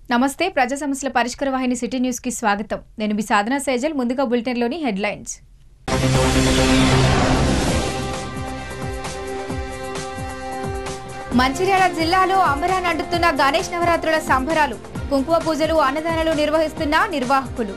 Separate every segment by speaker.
Speaker 1: నమస్తే ప్రజా సమస్యల పరిష్కార వాహిని సిటీ న్యూస్ కి స్వాగతం నేను మీ సాధన సేజల్ ముందుగా బులెటిన్లోని హెడ్లైన్స్ మంచిర్యాల జిల్లాలో అంబరాన్ అంటుతున్న గణేష్ నవరాత్రుల సంబరాలు కుంకుమ పూజలు అన్నదానాలు నిర్వహిస్తున్న నిర్వాహకులు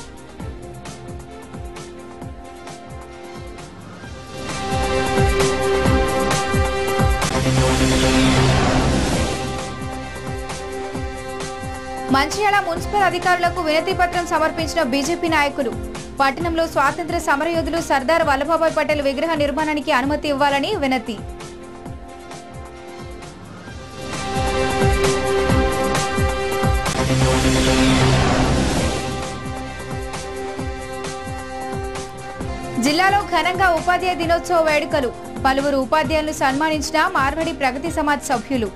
Speaker 1: మంచిర్యాల మున్సిపల్ అధికారులకు వినతి పత్రం సమర్పించిన బీజేపీ నాయకులు పట్టణంలో స్వాతంత్ర సమరయోధులు సర్దార్ వల్లభాయ్ పటేల్ విగ్రహ నిర్మాణానికి అనుమతి ఇవ్వాలని వినతి జిల్లాలో ఘనంగా ఉపాధ్యాయ దినోత్సవ వేడుకలు పలువురు ఉపాధ్యాయులను సన్మానించిన మార్వడి ప్రగతి సమాజ్ సభ్యులు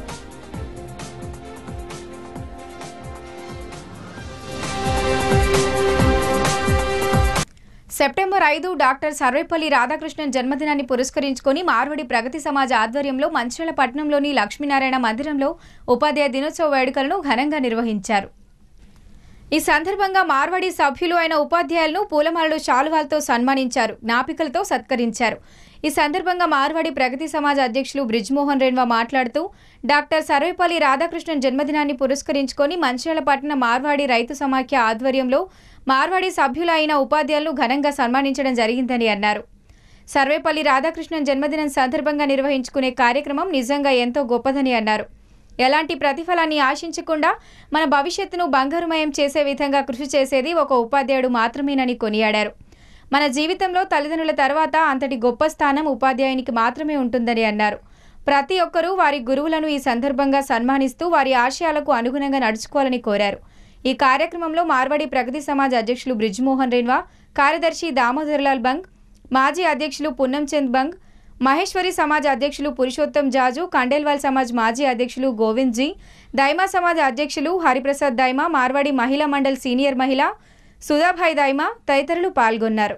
Speaker 1: సెప్టెంబర్ ఐదు డాక్టర్ సర్వేపల్లి రాధాకృష్ణన్ జన్మదినాన్ని పురస్కరించుకొని మార్వడి ప్రగతి సమాజ ఆధ్వర్యంలో మంచిర్యాల పట్టణంలోని లక్ష్మీనారాయణ మందిరంలో ఉపాధ్యాయ దినోత్సవ వేడుకలను ఘనంగా నిర్వహించారు ఈ సందర్భంగా మార్వడి సభ్యులు అయిన ఉపాధ్యాయులను పూలమాలలు శాలువాలతో సన్మానించారు జ్ఞాపికలతో సత్కరించారు ఈ సందర్భంగా మార్వాడి ప్రగతి సమాజ అధ్యక్షులు బ్రిజ్మోహన్ రేణ్వా మాట్లాడుతూ డాక్టర్ సర్వేపల్లి రాధాకృష్ణన్ జన్మదినాన్ని పురస్కరించుకొని మంచిర్యాల పట్టణ మార్వాడి రైతు సమాఖ్య ఆధ్వర్యంలో మార్వాడి సభ్యులు అయిన ఉపాధ్యాయులను ఘనంగా సన్మానించడం జరిగిందని అన్నారు సర్వేపల్లి రాధాకృష్ణన్ జన్మదినం సందర్భంగా నిర్వహించుకునే కార్యక్రమం నిజంగా ఎంతో గొప్పదని అన్నారు ఎలాంటి ప్రతిఫలాన్ని ఆశించకుండా మన భవిష్యత్తును బంగారుమయం చేసే విధంగా కృషి చేసేది ఒక ఉపాధ్యాయుడు మాత్రమేనని కొనియాడారు మన జీవితంలో తల్లిదండ్రుల తర్వాత అంతటి గొప్ప స్థానం ఉపాధ్యాయునికి మాత్రమే ఉంటుందని అన్నారు ప్రతి ఒక్కరూ వారి గురువులను ఈ సందర్భంగా సన్మానిస్తూ వారి ఆశయాలకు అనుగుణంగా నడుచుకోవాలని కోరారు ఈ కార్యక్రమంలో మార్వాడి ప్రగతి సమాజ్ అధ్యక్షులు బ్రిజ్మోహన్ రేన్వా కార్యదర్శి దామోదర్లాల్ బంగ్ మాజీ అధ్యక్షులు పున్నంచంద్ బంగ్ మహేశ్వరి సమాజ్ అధ్యక్షులు పురుషోత్తం జాజు కండేల్వాల్ సమాజ్ మాజీ అధ్యక్షులు గోవింద్ జీ దైమా సమాజ్ అధ్యక్షులు హరిప్రసాద్ దైమా మార్వాడి మహిళా మండల్ సీనియర్ మహిళ సుధాభాయ్ దైమా తదితరులు పాల్గొన్నారు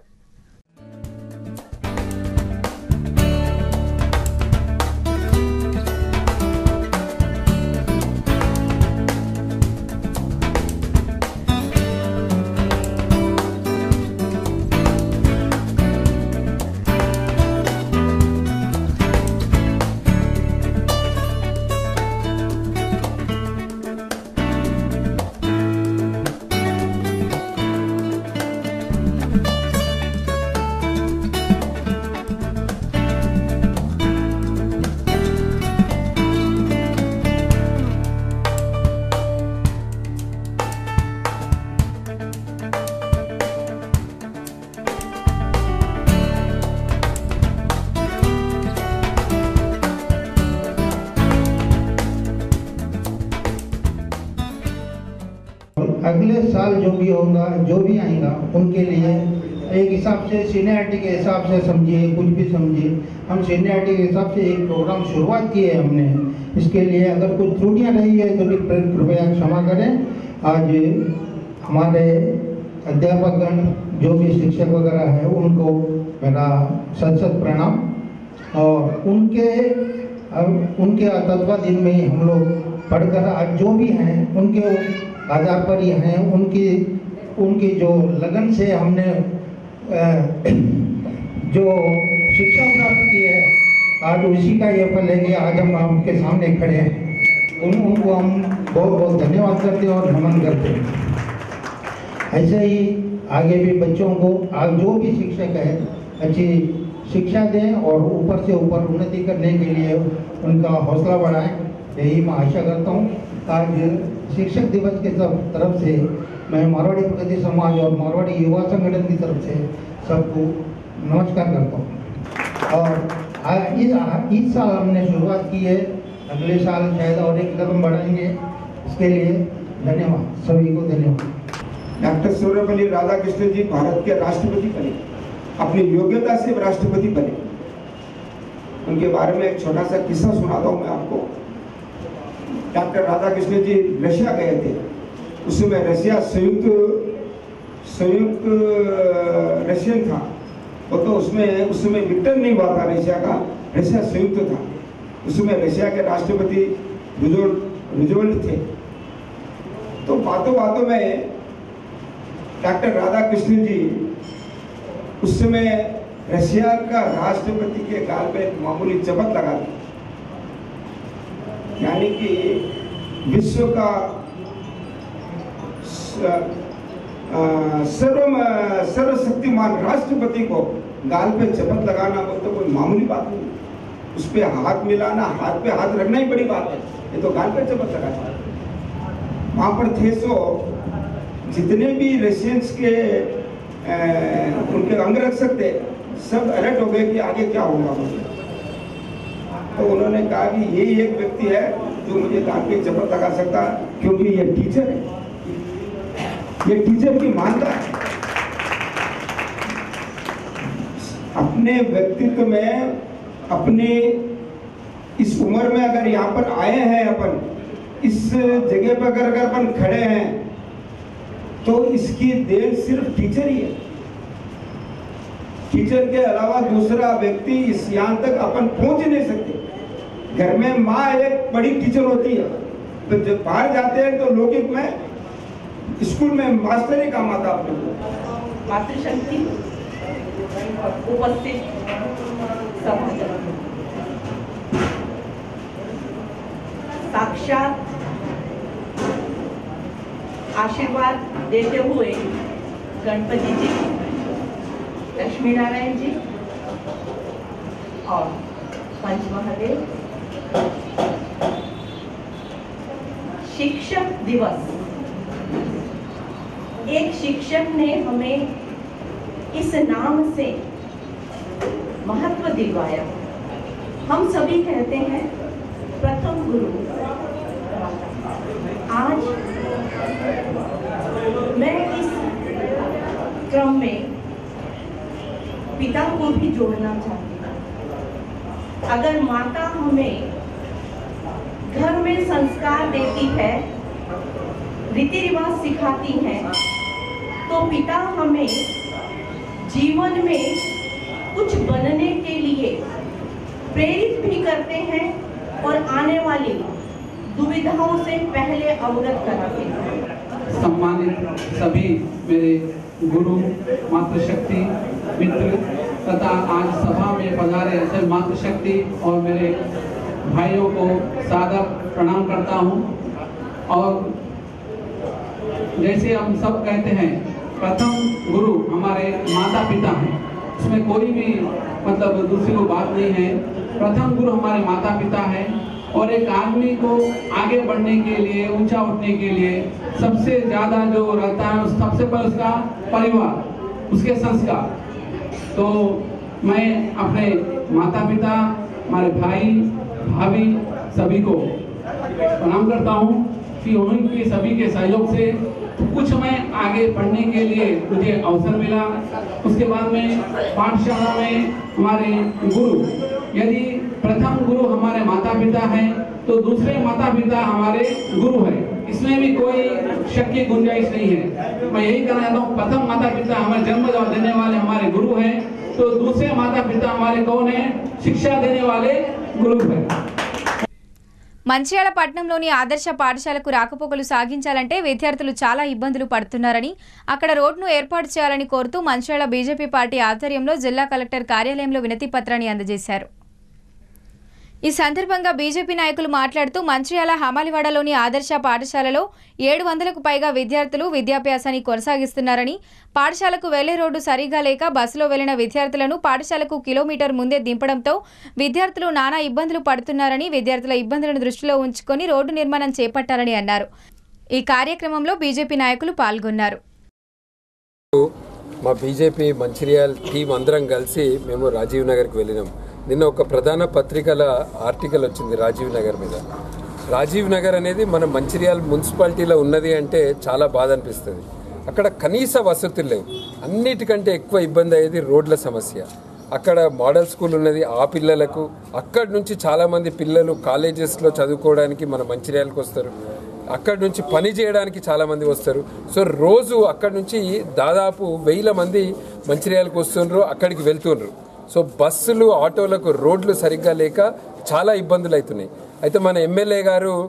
Speaker 2: अगले साल जो भी होगा जो भी आएगा उनके लिए एक हिसाब से सीनियरिटी के हिसाब से समझिए कुछ भी समझिए हम सीनियरिटी के हिसाब से एक प्रोग्राम शुरुआत की है हमने इसके लिए अगर कुछ त्रुटियां रही है तो भी कृपया क्षमा करें आज हमारे अध्यापकगण जो भी शिक्षक वगैरह है उनको मेरा सत सत प्रणाम और उनके अब उनके तत्वाधीन में ही हम लोग पढ़कर आज जो भी हैं उनके आधार पर ही हैं उनकी उनकी जो लगन से हमने अ, जो शिक्षा प्राप्त की है आज उसी का ये फल है कि आज हम आपके सामने खड़े हैं उन उनको हम बहुत बहुत धन्यवाद करते हैं और नमन करते हैं ऐसे ही आगे भी बच्चों को आज जो भी शिक्षक है अच्छी शिक्षा दें और ऊपर से ऊपर उन्नति करने के लिए उनका हौसला बढ़ाएं यही मैं आशा करता हूँ आज शिक्षक दिवस के सब तरफ से मैं मारवाड़ी प्रगति समाज और मारवाड़ी युवा संगठन की तरफ से सबको नमस्कार करता हूँ और आ- इस इस साल हमने शुरुआत की है अगले साल शायद और एक कदम बढ़ाएंगे इसके लिए धन्यवाद सभी को धन्यवाद
Speaker 3: डॉक्टर सर्वपल्ली राधाकृष्णन जी भारत के राष्ट्रपति बने अपनी योग्यता से वो राष्ट्रपति बने उनके बारे में एक छोटा सा किस्सा सुनाता हूँ मैं आपको डॉक्टर राधाकृष्णन जी रशिया गए थे उस समय रशिया संयुक्त संयुक्त अ, रशियन था वो तो उसमें उस समय विक्टर नहीं हुआ था रशिया का रशिया संयुक्त था उस समय रशिया के राष्ट्रपति रुजवेल्ट रुजवेल्ट थे तो बातों बातों में डॉक्टर राधा कृष्णन जी उस समय रशिया का राष्ट्रपति के गाल पे एक मामूली चमक लगा दी यानी कि विश्व का स- अ, सर्व सर्वशक्तिमान राष्ट्रपति को गाल पे चपत लगाना वो तो कोई मामूली बात नहीं उस पे हाथ मिलाना हाथ पे हाथ रखना ही बड़ी बात है ये तो गाल पे चपत लगाना वहाँ पर थे सो जितने भी रशियंस के अ, उनके अंगरक्षक थे सब अलर्ट हो गए कि आगे क्या होगा मुझे तो उन्होंने कहा कि यही एक व्यक्ति है जो मुझे गाल पे चपत लगा सकता है क्योंकि ये टीचर है ये टीचर की मानता है अपने व्यक्तित्व में अपने इस उम्र में अगर यहाँ पर आए हैं अपन इस जगह पर अगर अगर अपन खड़े हैं तो इसकी देन सिर्फ टीचर ही है टीचर के अलावा दूसरा व्यक्ति इस यहाँ तक अपन पहुंच ही नहीं सकते घर में माँ एक बड़ी टीचर होती है तो जब बाहर जाते हैं तो लौकिक में स्कूल में मास्टर ही काम आता अपने को
Speaker 4: मातृशक्ती उपस्थित सभासद साक्षात आशीर्वाद देते हुए गणपति जी लक्ष्मी नारायण जी और पंच महादेव शिक्षक दिवस एक शिक्षक ने हमें इस नाम से महत्व दिलवाया हम सभी कहते हैं प्रथम गुरु आज मैं इस क्रम में पिता को भी जोड़ना चाहती हूँ अगर माता हमें घर में संस्कार देती है रीति रिवाज सिखाती है तो पिता हमें जीवन में कुछ बनने के लिए प्रेरित भी करते हैं और आने वाली दुविधाओं से पहले अवगत कराते हैं
Speaker 5: सम्मानित सभी मेरे गुरु मातृशक्ति मित्र तथा आज सभा में पधारे सभी मातृशक्ति और मेरे भाइयों को सादर प्रणाम करता हूँ और जैसे हम सब कहते हैं प्रथम गुरु हमारे माता पिता हैं उसमें कोई भी मतलब दूसरी को बात नहीं है प्रथम गुरु हमारे माता पिता हैं और एक आदमी को आगे बढ़ने के लिए ऊंचा उठने के लिए सबसे ज्यादा जो रहता है उस- सबसे पहले उसका परिवार उसके संस्कार तो मैं अपने माता पिता हमारे भाई भाभी सभी को प्रणाम करता हूँ कि उनके सभी के सहयोग से कुछ मैं आगे पढ़ने के लिए मुझे अवसर मिला उसके बाद में पाठशाला में हमारे गुरु यदि प्रथम गुरु हमारे माता पिता हैं तो दूसरे माता पिता हमारे गुरु हैं इसमें भी कोई शक की गुंजाइश नहीं है मैं यही कहना चाहता हूँ प्रथम माता पिता हमारे जन्म देने वाले हमारे गुरु हैं तो दूसरे माता पिता हमारे कौन है शिक्षा देने वाले गुरु हैं
Speaker 1: మంచిర్యాల పట్టణంలోని ఆదర్శ పాఠశాలకు రాకపోకలు సాగించాలంటే విద్యార్థులు చాలా ఇబ్బందులు పడుతున్నారని అక్కడ రోడ్ను ఏర్పాటు చేయాలని కోరుతూ మంచిర్యాల బీజేపీ పార్టీ ఆధ్వర్యంలో జిల్లా కలెక్టర్ కార్యాలయంలో వినతి పత్రాన్ని అందజేశారు ఈ సందర్భంగా బీజేపీ నాయకులు మాట్లాడుతూ మంచిర్యాల హమాలివాడలోని ఆదర్శ పాఠశాలలో ఏడు వందలకు పైగా విద్యార్థులు విద్యాభ్యాసాన్ని కొనసాగిస్తున్నారని పాఠశాలకు వెళ్లే రోడ్డు సరిగా లేక బస్సులో వెళ్లిన విద్యార్థులను పాఠశాలకు కిలోమీటర్ ముందే దింపడంతో విద్యార్థులు నానా ఇబ్బందులు పడుతున్నారని విద్యార్థుల ఇబ్బందులను దృష్టిలో ఉంచుకొని రోడ్డు నిర్మాణం చేపట్టాలని అన్నారు ఈ కార్యక్రమంలో బీజేపీ నాయకులు పాల్గొన్నారు
Speaker 6: మా బీజేపీ మంచిర్యాల్ టీం అందరం కలిసి మేము రాజీవ్ నగర్కి వెళ్ళినాం నిన్న ఒక ప్రధాన పత్రికల ఆర్టికల్ వచ్చింది రాజీవ్ నగర్ మీద రాజీవ్ నగర్ అనేది మన మంచిర్యాల్ మున్సిపాలిటీలో ఉన్నది అంటే చాలా బాధ అనిపిస్తుంది అక్కడ కనీస వసతులు లేవు అన్నిటికంటే ఎక్కువ ఇబ్బంది అయ్యేది రోడ్ల సమస్య అక్కడ మోడల్ స్కూల్ ఉన్నది ఆ పిల్లలకు అక్కడి నుంచి చాలామంది పిల్లలు కాలేజెస్లో చదువుకోవడానికి మన మంచిర్యాలకు వస్తారు అక్కడి నుంచి పని చేయడానికి చాలా మంది వస్తారు సో రోజు అక్కడి నుంచి దాదాపు వేల మంది మంచిర్యాలకు వస్తుండ్రు అక్కడికి వెళ్తుండ్రు సో బస్సులు ఆటోలకు రోడ్లు సరిగ్గా లేక చాలా ఇబ్బందులు అవుతున్నాయి అయితే మన ఎమ్మెల్యే గారు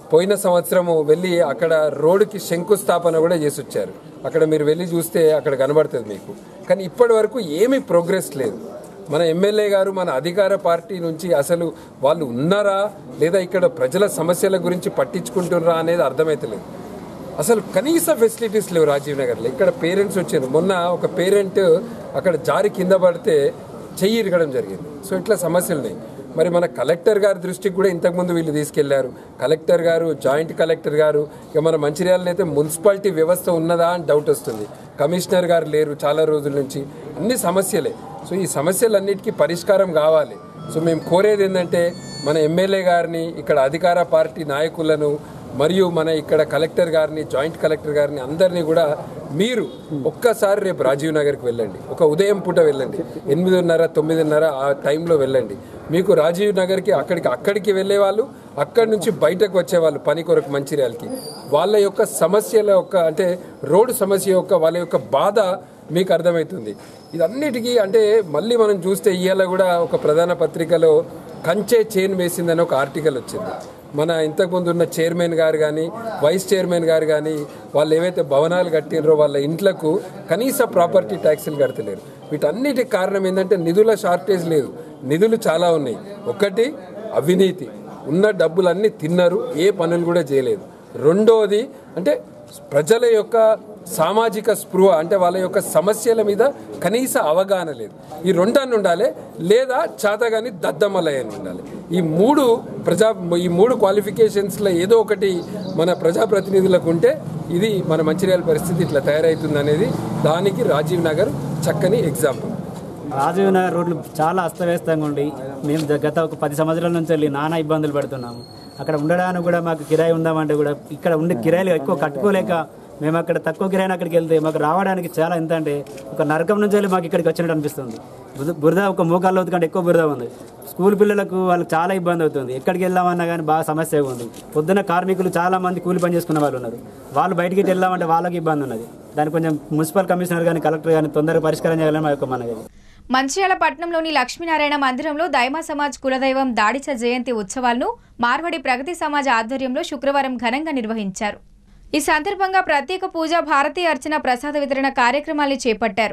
Speaker 6: పోయిన సంవత్సరము వెళ్ళి అక్కడ రోడ్డుకి శంకుస్థాపన కూడా చేసి వచ్చారు అక్కడ మీరు వెళ్ళి చూస్తే అక్కడ కనబడుతుంది మీకు కానీ ఇప్పటి వరకు ఏమీ ప్రోగ్రెస్ లేదు మన ఎమ్మెల్యే గారు మన అధికార పార్టీ నుంచి అసలు వాళ్ళు ఉన్నారా లేదా ఇక్కడ ప్రజల సమస్యల గురించి పట్టించుకుంటున్నారా అనేది అర్థమైతలేదు అసలు కనీస ఫెసిలిటీస్ లేవు రాజీవ్ నగర్లో ఇక్కడ పేరెంట్స్ వచ్చారు మొన్న ఒక పేరెంట్ అక్కడ జారి కింద పడితే చెయ్యి ఇరగడం జరిగింది సో ఇట్లా సమస్యలు ఉన్నాయి మరి మన కలెక్టర్ గారి దృష్టికి కూడా ఇంతకుముందు వీళ్ళు తీసుకెళ్లారు కలెక్టర్ గారు జాయింట్ కలెక్టర్ గారు ఇక మన మంచిర్యాలలో అయితే మున్సిపాలిటీ వ్యవస్థ ఉన్నదా అని డౌట్ వస్తుంది కమిషనర్ గారు లేరు చాలా రోజుల నుంచి అన్ని సమస్యలే సో ఈ సమస్యలన్నిటికీ పరిష్కారం కావాలి సో మేము కోరేది ఏంటంటే మన ఎమ్మెల్యే గారిని ఇక్కడ అధికార పార్టీ నాయకులను మరియు మన ఇక్కడ కలెక్టర్ గారిని జాయింట్ కలెక్టర్ గారిని అందరినీ కూడా మీరు ఒక్కసారి రేపు రాజీవ్ నగర్కి వెళ్ళండి ఒక ఉదయం పూట వెళ్ళండి ఎనిమిదిన్నర తొమ్మిదిన్నర ఆ టైంలో వెళ్ళండి మీకు రాజీవ్ నగర్కి అక్కడికి అక్కడికి వెళ్ళే వాళ్ళు అక్కడి నుంచి బయటకు వచ్చేవాళ్ళు పని కొరకు మంచిర్యాలకి వాళ్ళ యొక్క సమస్యల యొక్క అంటే రోడ్డు సమస్య యొక్క వాళ్ళ యొక్క బాధ మీకు అర్థమవుతుంది ఇదన్నిటికీ అంటే మళ్ళీ మనం చూస్తే ఇవాళ కూడా ఒక ప్రధాన పత్రికలో కంచే చైన్ వేసిందని ఒక ఆర్టికల్ వచ్చింది మన ఇంతకుముందు ఉన్న చైర్మన్ గారు కానీ వైస్ చైర్మన్ గారు కానీ వాళ్ళు ఏవైతే భవనాలు కట్టినరో వాళ్ళ ఇంట్లకు కనీస ప్రాపర్టీ ట్యాక్సులు కడతలేరు వీటన్నిటికి కారణం ఏంటంటే నిధుల షార్టేజ్ లేదు నిధులు చాలా ఉన్నాయి ఒకటి అవినీతి ఉన్న డబ్బులన్నీ తిన్నారు ఏ పనులు కూడా చేయలేదు రెండోది అంటే ప్రజల యొక్క సామాజిక స్పృహ అంటే వాళ్ళ యొక్క సమస్యల మీద కనీస అవగాహన లేదు ఈ రెండన్ని ఉండాలి లేదా చాతగాని దద్దమలయని ఉండాలి ఈ మూడు ప్రజా ఈ మూడు క్వాలిఫికేషన్స్లో ఏదో ఒకటి మన ప్రజాప్రతినిధులకు ఉంటే ఇది మన మంచిర్యాల పరిస్థితి ఇట్లా తయారవుతుంది అనేది దానికి రాజీవ్ నగర్ చక్కని ఎగ్జాంపుల్
Speaker 7: రాజీవ్ నగర్ రోడ్లు చాలా అస్తవ్యస్తంగా ఉండి మేము గ- గత ఒక పది సంవత్సరాల నుంచి వెళ్ళి నానా ఇబ్బందులు పడుతున్నాము అక్కడ ఉండడానికి కూడా మాకు కిరాయి ఉందామంటే కూడా ఇక్కడ ఉండే కిరాయిలు ఎక్కువ కట్టుకోలేక మేము అక్కడ తక్కువ కిరాయిని అక్కడికి వెళ్తే మాకు రావడానికి చాలా ఎంత అంటే ఒక నరకం నుంచి వెళ్ళి మాకు ఇక్కడికి వచ్చినట్టు అనిపిస్తుంది బురద- బురద ఒక మోకాళ్ళ కంటే ఎక్కువ బురద ఉంది స్కూల్ పిల్లలకు వాళ్ళకి చాలా ఇబ్బంది అవుతుంది ఎక్కడికి వెళ్దామన్నా కానీ బాగా సమస్య ఉంది పొద్దున్న కార్మికులు చాలా మంది కూలి పని చేసుకునే వాళ్ళు ఉన్నారు వాళ్ళు బయటికి వెళ్దామంటే వాళ్ళకి ఇబ్బంది ఉన్నది దానికి కొంచెం మున్సిపల్ కమిషనర్ కానీ కలెక్టర్ కానీ తొందరగా పరిష్కారం చేయాలని మా యొక్క మనవి
Speaker 1: మంచిర్యాల పట్టణంలోని లక్ష్మీనారాయణ మందిరంలో దైమ సమాజ్ కులదైవం దాడిచ జయంతి ఉత్సవాలను మార్వడి ప్రగతి సమాజ్ ఆధ్వర్యంలో శుక్రవారం ఘనంగా నిర్వహించారు ఈ సందర్భంగా ప్రత్యేక పూజ భారతీ అర్చన ప్రసాద వితరణ కార్యక్రమాలు చేపట్టారు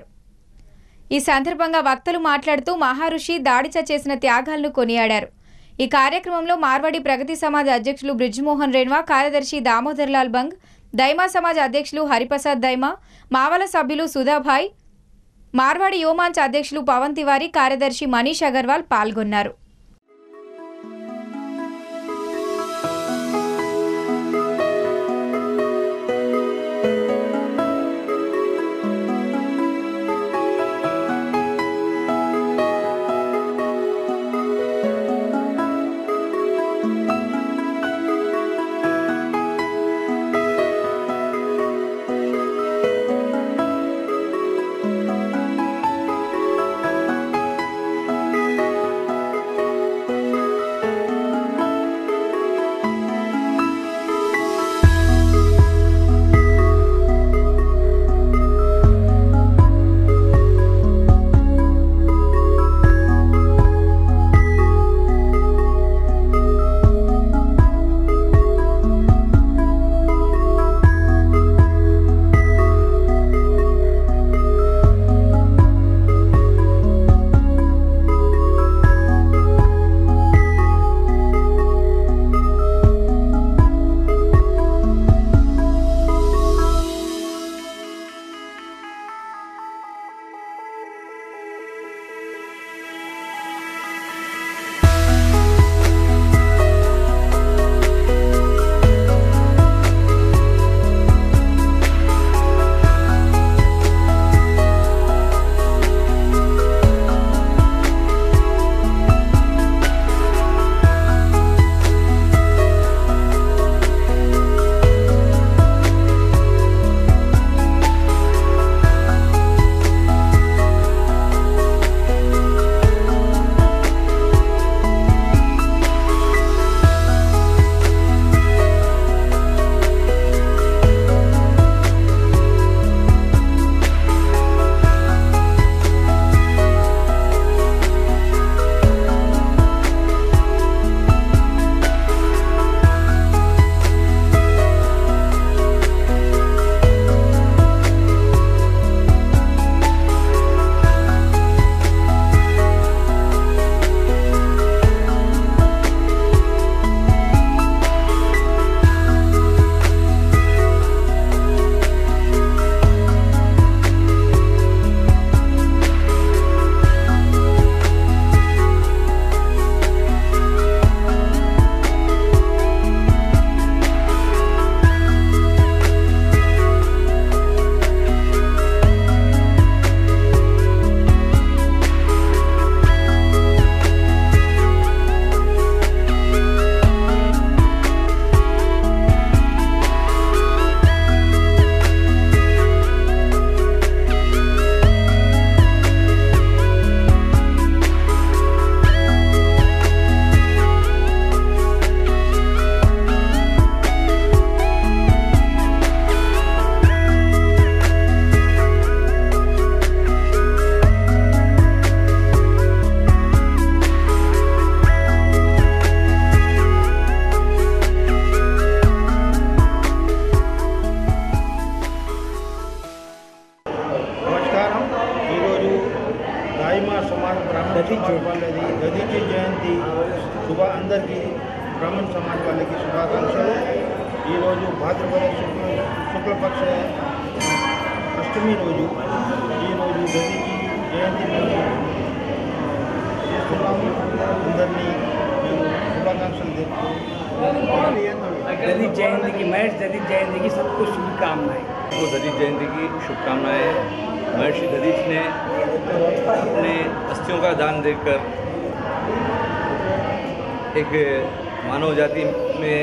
Speaker 1: ఈ సందర్భంగా వక్తలు మాట్లాడుతూ మహర్షి దాడిచ చేసిన త్యాగాలను కొనియాడారు ఈ కార్యక్రమంలో మార్వాడి ప్రగతి సమాజ్ అధ్యక్షులు బ్రిజ్మోహన్ రేణ్వా కార్యదర్శి దామోదర్ లాల్ బంగ్ దైమా సమాజ్ అధ్యక్షులు హరిప్రసాద్ దైమా మావల సభ్యులు సుధాభాయ్ మార్వాడి యోమాంచ్ అధ్యక్షులు పవన్ తివారీ కార్యదర్శి మనీష్ అగర్వాల్ పాల్గొన్నారు
Speaker 2: శుక్ల శుక్లపక్ష అష్టమి రోజు ఈరోజు గదికి జయంతి మేము చేస్తున్నాము అందరినీ మేము శుభాకాంక్షలు తెలుపుతూ
Speaker 8: दलित जयंती की महेश दलित जयंती की सबको शुभकामनाएं
Speaker 9: को दलित जयंती की शुभकामनाएं महर्षि दलीच ने अपने अस्थियों का दान देकर एक मानव जाति में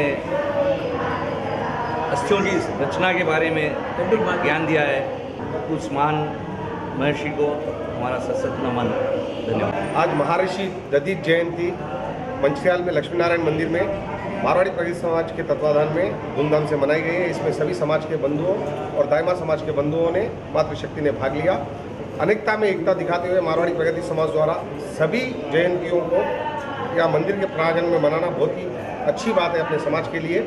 Speaker 9: अस्थियों की रचना के बारे में ज्ञान दिया है उस महान महर्षि को हमारा सशक्त नमन धन्यवाद
Speaker 10: आज महर्षि दधीच जयंती मंचियाल में लक्ष्मीनारायण मंदिर में मारवाड़ी प्रगति समाज के तत्वाधान में धूमधाम से मनाई गई है इसमें सभी समाज के बंधुओं और दायमा समाज के बंधुओं ने मातृशक्ति ने भाग लिया अनेकता में एकता दिखाते हुए मारवाड़ी प्रगति समाज द्वारा सभी जयंतियों को या मंदिर के प्रांगण में मनाना बहुत ही अच्छी बात है अपने समाज के लिए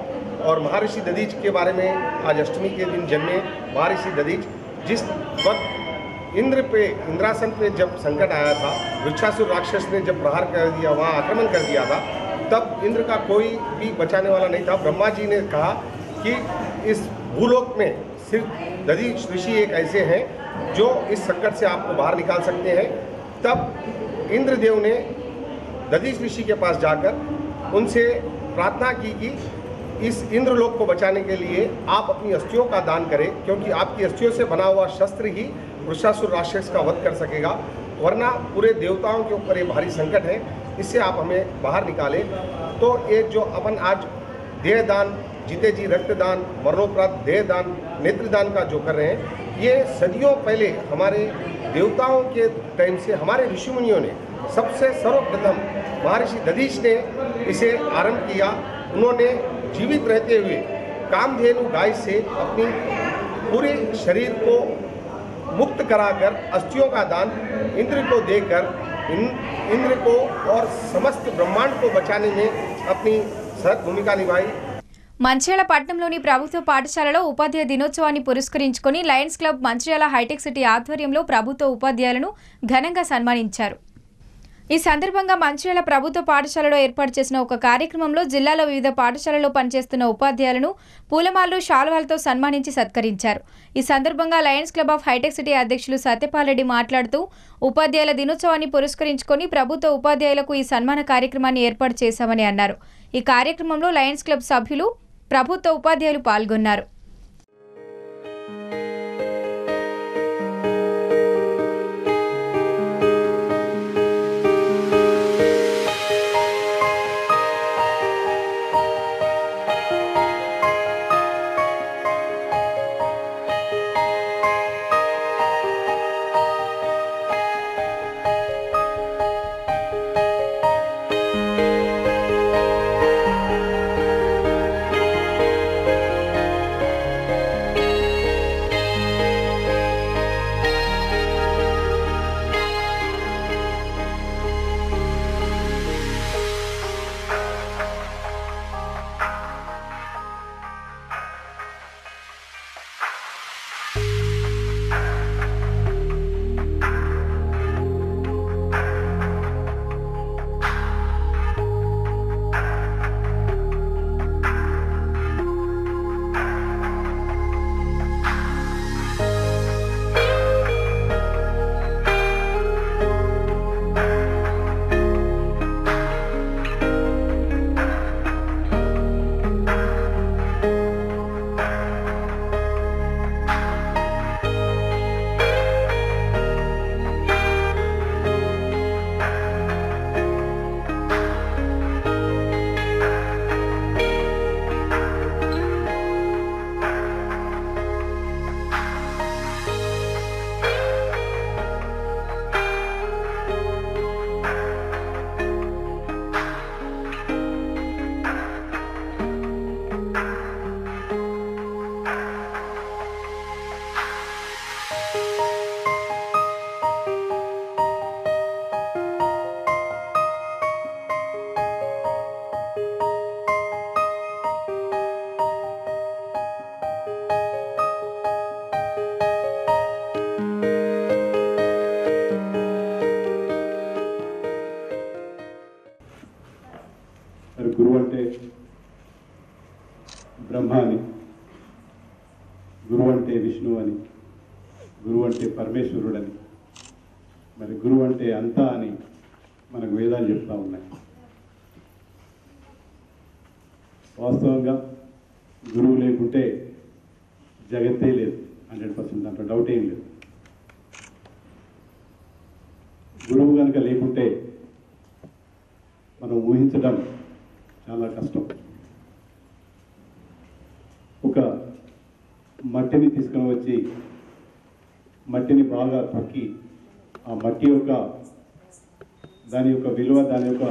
Speaker 10: और महर्षि दधीच के बारे में आज अष्टमी के दिन जन्मे महर्षि दधीच जिस वक्त इंद्र पे इंद्रासन पे जब संकट आया था वृक्षासुर राक्षस ने जब प्रहार कर दिया वहाँ आक्रमण कर दिया था तब इंद्र का कोई भी बचाने वाला नहीं था ब्रह्मा जी ने कहा कि इस भूलोक में सिर्फ दधीच ऋषि एक ऐसे हैं जो इस संकट से आपको बाहर निकाल सकते हैं तब इंद्रदेव ने दधीच ऋषि के पास जाकर उनसे प्रार्थना की कि इस इंद्रलोक को बचाने के लिए आप अपनी अस्थियों का दान करें क्योंकि आपकी अस्थियों से बना हुआ शस्त्र ही वृषासुर राक्षस का वध कर सकेगा वरना पूरे देवताओं के ऊपर ये भारी संकट है इससे आप हमें बाहर निकालें तो ये जो अपन आज देह दान जीते जी रक्तदान मरणोपरांत देह दान नेत्रदान का जो कर रहे हैं ये सदियों पहले हमारे देवताओं के टाइम से हमारे ऋषि मुनियों ने सबसे सर्वप्रथम महर्षि दधीश ने इसे आरंभ किया उन्होंने जीवित रहते हुए कामधेनु गाय से अपनी पूरे शरीर को मुक्त कराकर अस्थियों का दान इंद्र को देकर इन, इंद्र को और समस्त ब्रह्मांड को बचाने में अपनी सहत भूमिका निभाई
Speaker 1: మంచిర్యాల పట్టణంలోని ప్రభుత్వ పాఠశాలలో ఉపాధ్యాయ దినోత్సవాన్ని పురస్కరించుకొని Lions Club Mancherial Hitech City ఆధ్వర్యంలో ప్రభుత్వ ఉపాధ్యాయులను ఘనంగా సన్మానించారు ఈ సందర్భంగా మంచిర్యాల ప్రభుత్వ పాఠశాలలో ఏర్పాటు చేసిన ఒక కార్యక్రమంలో జిల్లాలో వివిధ పాఠశాలలో పనిచేస్తున్న ఉపాధ్యాయులను పూలమాలలు శాలువాలతో సన్మానించి సత్కరించారు ఈ సందర్భంగా Lions Club of Hitech City అధ్యక్షులు సత్యపాల్ రెడ్డి మాట్లాడుతూ ఉపాధ్యాయుల దినోత్సవాన్ని పురస్కరించుకొని ప్రభుత్వ ఉపాధ్యాయులకు ఈ సన్మాన కార్యక్రమాన్ని ఏర్పాటు చేశామని అన్నారు ఈ కార్యక్రమంలో లయన్స్ క్లబ్ సభ్యులు ప్రభుత్వ ఉపాధ్యాయులు పాల్గొన్నారు
Speaker 11: గురువు అంటే విష్ణువు అని గురువు అంటే పరమేశ్వరుడని మరి గురువు అంటే అంతా అని మనకు వేదాలు చెప్తా ఉన్నాయి వాస్తవంగా గురువు లేకుంటే జగత్తే లేదు హండ్రెడ్ పర్సెంట్ దాంట్లో డౌట్ ఏం లేదు గురువు కనుక లేకుంటే మనం ఊహించడం చాలా కష్టం ఒక మట్టిని తీసుకొని వచ్చి మట్టిని బాగా తొక్కి ఆ మట్టి యొక్క దాని యొక్క విలువ దాని యొక్క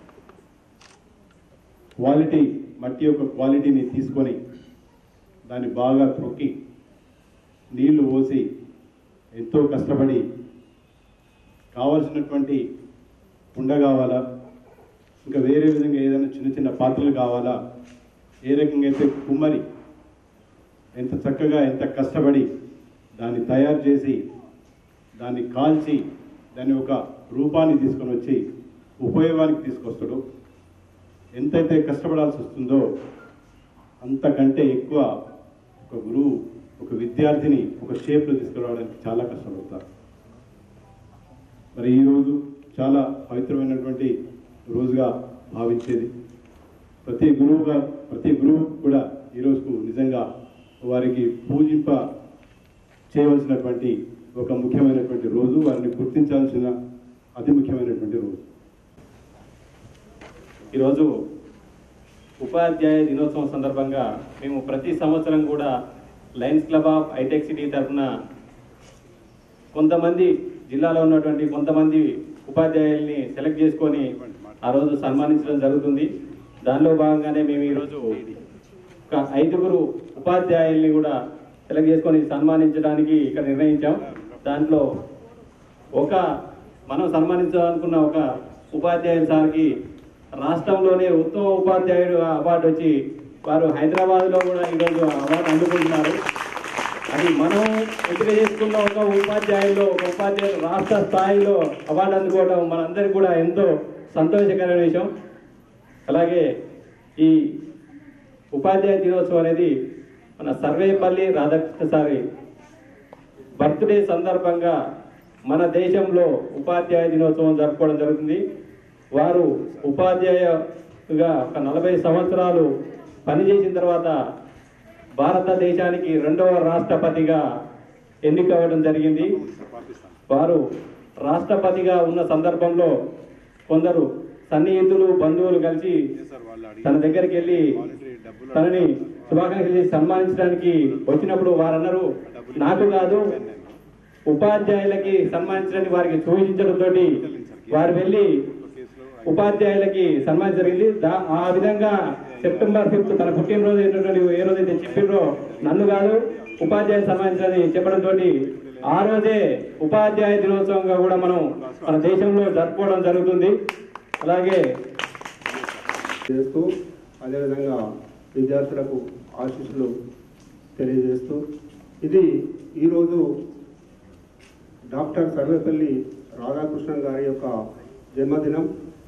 Speaker 11: క్వాలిటీ మట్టి యొక్క క్వాలిటీని తీసుకొని దాన్ని బాగా త్రొక్కి నీళ్లు పోసి ఎంతో కష్టపడి కావాల్సినటువంటి కుండ కావాలా ఇంకా వేరే విధంగా ఏదైనా చిన్న చిన్న పాత్రలు కావాలా ఏ రకంగా అయితే కుమ్మరి ఎంత చక్కగా ఎంత కష్టపడి దాన్ని తయారు చేసి దాన్ని కాల్చి దాని ఒక రూపాన్ని తీసుకొని వచ్చి ఉపయోగానికి తీసుకొస్తాడు ఎంతైతే కష్టపడాల్సి వస్తుందో అంతకంటే ఎక్కువ ఒక గురువు ఒక విద్యార్థిని ఒక షేప్లో తీసుకురావడానికి చాలా కష్టపడతారు మరి ఈరోజు చాలా పవిత్రమైనటువంటి రోజుగా భావించేది ప్రతి గురువుగా ప్రతి గురువు కూడా ఈరోజుకు నిజంగా వారికి పూజింప చేయవలసినటువంటి ఒక ముఖ్యమైనటువంటి రోజు వారిని గుర్తించాల్సిన అతి ముఖ్యమైనటువంటి రోజు
Speaker 12: ఈరోజు ఉపాధ్యాయ దినోత్సవం సందర్భంగా మేము ప్రతి సంవత్సరం కూడా Lions Club of Hitech City తరఫున కొంతమంది జిల్లాలో ఉన్నటువంటి కొంతమంది ఉపాధ్యాయుల్ని సెలెక్ట్ చేసుకొని ఆ రోజు సన్మానించడం జరుగుతుంది దానిలో భాగంగానే మేము ఈరోజు ఒక ఐదుగురు ఉపాధ్యాయుల్ని కూడా సెలెక్ట్ చేసుకొని సన్మానించడానికి ఇక్కడ నిర్ణయించాం దాంట్లో ఒక మనం సన్మానించాలనుకున్న ఒక ఉపాధ్యాయుల సార్కి రాష్ట్రంలోనే ఉత్తమ ఉపాధ్యాయుడు అవార్డు వచ్చి వారు హైదరాబాద్లో కూడా ఈరోజు అవార్డు అందుకుంటున్నారు అది మనం ఎంపిక చేసుకున్న ఒక ఉపాధ్యాయులు ఒక ఉపాధ్యాయులు రాష్ట్ర స్థాయిలో అవార్డు అందుకోవడం మనందరికీ కూడా ఎంతో సంతోషకరమైన విషయం అలాగే ఈ ఉపాధ్యాయ దినోత్సవం అనేది మన సర్వేపల్లి రాధాకృష్ణ సారి బర్త్డే సందర్భంగా మన దేశంలో ఉపాధ్యాయ దినోత్సవం జరుపుకోవడం జరుగుతుంది వారు ఉపాధ్యాయుగా ఒక నలభై సంవత్సరాలు పనిచేసిన తర్వాత భారతదేశానికి రెండవ రాష్ట్రపతిగా ఎన్నికవ్వడం జరిగింది వారు రాష్ట్రపతిగా ఉన్న సందర్భంలో కొందరు సన్నిహితులు బంధువులు కలిసి తన దగ్గరికి వెళ్ళి తనని శుభాకాంక్షలు చేసి సన్మానించడానికి వచ్చినప్పుడు వారన్నారు నాకు కాదు ఉపాధ్యాయులకి సన్మానించడానికి వారికి సూచించడంతో వారు వెళ్ళి ఉపాధ్యాయులకి సన్మానం జరిగింది దా- ఆ విధంగా సెప్టెంబర్ ఫిఫ్త్ తన పుట్టినరోజు ఏంటంటే ఏ రోజైతే చెప్పిండ్రో నన్ను కాదు ఉపాధ్యాయులు సన్మానించాలని చెప్పడంతో ఆ రోజే ఉపాధ్యాయ దినోత్సవంగా కూడా మనం మన దేశంలో జరుపుకోవడం జరుగుతుంది అలాగే
Speaker 3: చేస్తూ అదేవిధంగా విద్యార్థులకు ఆశీస్సులు తెలియజేస్తూ ఇది ఈరోజు డాక్టర్ సర్వేపల్లి రాధాకృష్ణన్ గారి యొక్క జన్మదినం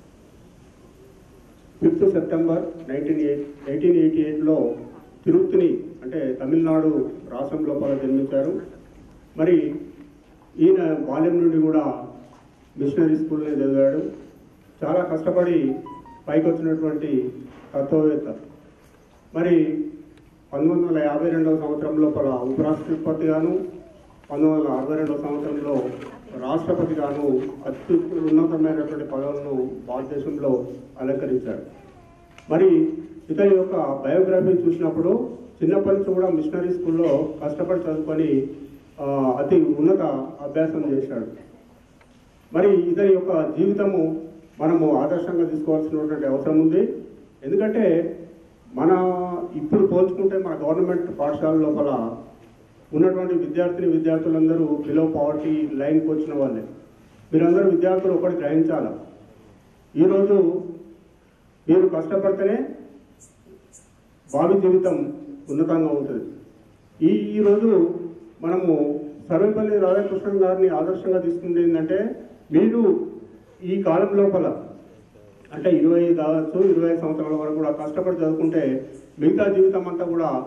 Speaker 3: fifth September nineteen eight eighteen eighty ఎయిట్లో తిరుపతిని అంటే తమిళనాడు రాష్ట్రం లోపల జన్మించారు మరి ఈయన బాల్యం నుండి కూడా మిషనరీ స్కూల్నే చదివాడు చాలా కష్టపడి పైకి వచ్చినటువంటి తత్వవేత్త మరి పంతొమ్మిది వందల యాభై రెండవ సంవత్సరం లోపల ఉపరాష్ట్రపతిగాను పంతొమ్మిది వందల అరవై రెండవ సంవత్సరంలో రాష్ట్రపతిగాను అతి ఉన్నతమైనటువంటి పదవులను భారతదేశంలో అలంకరించాడు మరి ఇతని యొక్క బయోగ్రఫీ చూసినప్పుడు చిన్నప్పటి నుంచి కూడా మిషనరీ స్కూల్లో కష్టపడి చదువుకొని ఆ, అతి ఉన్నత అభ్యాసం చేశాడు మరి ఇతని యొక్క జీవితము మనము ఆదర్శంగా తీసుకోవాల్సినటువంటి అవసరం ఉంది ఎందుకంటే మన ఇప్పుడు పోల్చుకుంటే మన గవర్నమెంట్ పాఠశాల లోపల ఉన్నటువంటి విద్యార్థిని విద్యార్థులందరూ బిలో పవర్టీ లైన్కి వచ్చిన వాళ్ళే మీరందరూ విద్యార్థులు ఒకటి గ్రహించాలి ఈరోజు మీరు కష్టపడితేనే భావి జీవితం ఉన్నతంగా ఉంటుంది ఈ ఈరోజు మనము సర్వేపల్లి రాధాకృష్ణన్ గారిని ఆదర్శంగా తీసుకుంది ఏంటంటే మీరు ఈ కాలం లోపల అంటే ఇరవై కావచ్చు ఇరవై ఐదు సంవత్సరాల వరకు కూడా కష్టపడి చదువుకుంటే మిగతా జీవితం అంతా కూడా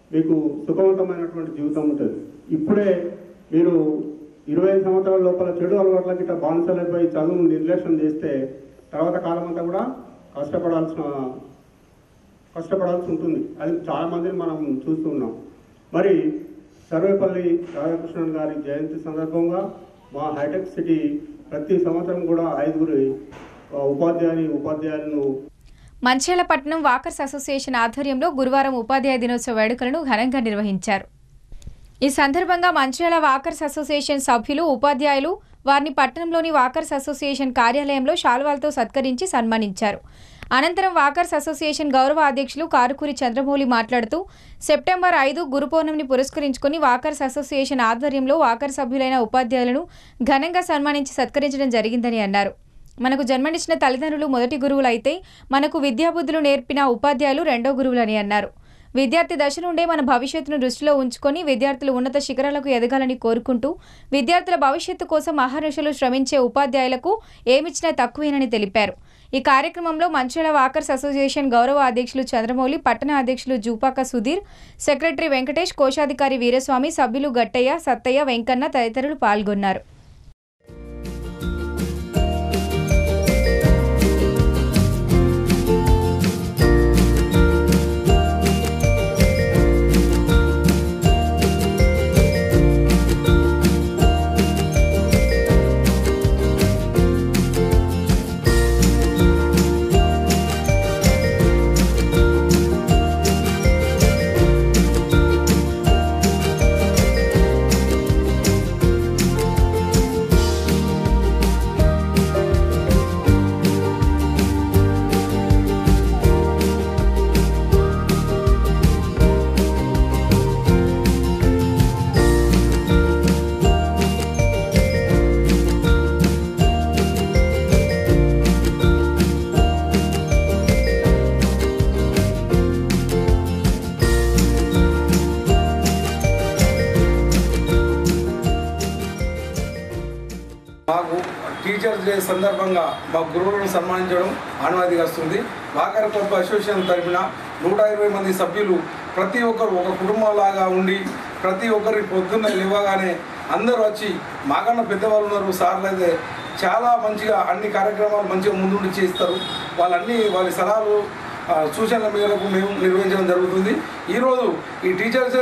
Speaker 11: మీకు సుఖవంతమైనటువంటి జీవితం ఉంటుంది ఇప్పుడే మీరు ఇరవై ఐదు సంవత్సరాల లోపల చెడు అలవాట్ల గిట్ట బానిసలైపోయి చదువును నిర్లక్ష్యం చేస్తే తర్వాత కాలం అంతా కూడా కష్టపడాల్సిన కష్టపడాల్సి ఉంటుంది అది చాలా మందిని మనం చూస్తూ ఉన్నాం మరి సర్వేపల్లి రాధాకృష్ణన్ గారి జయంతి సందర్భంగా మా హైటెక్ సిటీ ప్రతి సంవత్సరం కూడా ఐదుగురి ఆ, ఉపాధ్యాయుని ఉపాధ్యాయులను
Speaker 1: మంచిర్యాలపట్నం వాకర్స్ అసోసియేషన్ ఆధ్వర్యంలో గురువారం ఉపాధ్యాయ దినోత్సవ వేడుకలను ఘనంగా నిర్వహించారు ఈ సందర్భంగా మంచిర్యాల వాకర్స్ అసోసియేషన్ సభ్యులు ఉపాధ్యాయులు వారిని పట్టణంలోని వాకర్స్ అసోసియేషన్ కార్యాలయంలో శాల్వాలతో సత్కరించి సన్మానించారు అనంతరం వాకర్స్ అసోసియేషన్ గౌరవ అధ్యక్షులు కారుకూరి చంద్రమౌళి మాట్లాడుతూ సెప్టెంబర్ ఐదు గురు పౌర్ణమిని పురస్కరించుకుని వాకర్స్ అసోసియేషన్ ఆధ్వర్యంలో వాకర్ సభ్యులైన ఉపాధ్యాయులను ఘనంగా సన్మానించి సత్కరించడం జరిగిందని అన్నారు మనకు జన్మనిచ్చిన తల్లిదండ్రులు మొదటి గురువులైతే మనకు విద్యాబుద్ధులు నేర్పిన ఉపాధ్యాయులు రెండో గురువులని అన్నారు విద్యార్థి దశ నుండే మన భవిష్యత్తును దృష్టిలో ఉంచుకొని విద్యార్థులు ఉన్నత శిఖరాలకు ఎదగాలని కోరుకుంటూ విద్యార్థుల భవిష్యత్తు కోసం అహర్నిశలు శ్రమించే ఉపాధ్యాయులకు ఏమిచ్చినా తక్కువేనని తెలిపారు ఈ కార్యక్రమంలో మంచిర్యాల వాకర్స్ అసోసియేషన్ గౌరవ అధ్యక్షులు చంద్రమౌళి పట్టణ అధ్యక్షులు జూపాక సుధీర్ సెక్రటరీ వెంకటేష్ కోశాధికారి వీరస్వామి సభ్యులు గట్టయ్య సత్తయ్య వెంకన్న తదితరులు పాల్గొన్నారు
Speaker 13: మాకు టీచర్స్ డే సందర్భంగా మా గురువులను సన్మానించడం ఆనవాయితీగా వస్తుంది వాకర్ క్లబ్ అసోసియేషన్ తరఫున నూట ఇరవై మంది సభ్యులు ప్రతి ఒక్కరు ఒక కుటుంబంలాగా ఉండి ప్రతి ఒక్కరి పొద్దున్న లేవగానే అందరూ వచ్చి మాకన్నా పెద్దవాళ్ళు ఉన్నారు సార్లు అయితే చాలా మంచిగా అన్ని కార్యక్రమాలు మంచిగా ముందుండి చేస్తారు వాళ్ళన్ని వాళ్ళ సలహాలు ఆ, సూచనల మేరకు మేము నిర్వహించడం జరుగుతుంది ఈరోజు ఈ టీచర్స్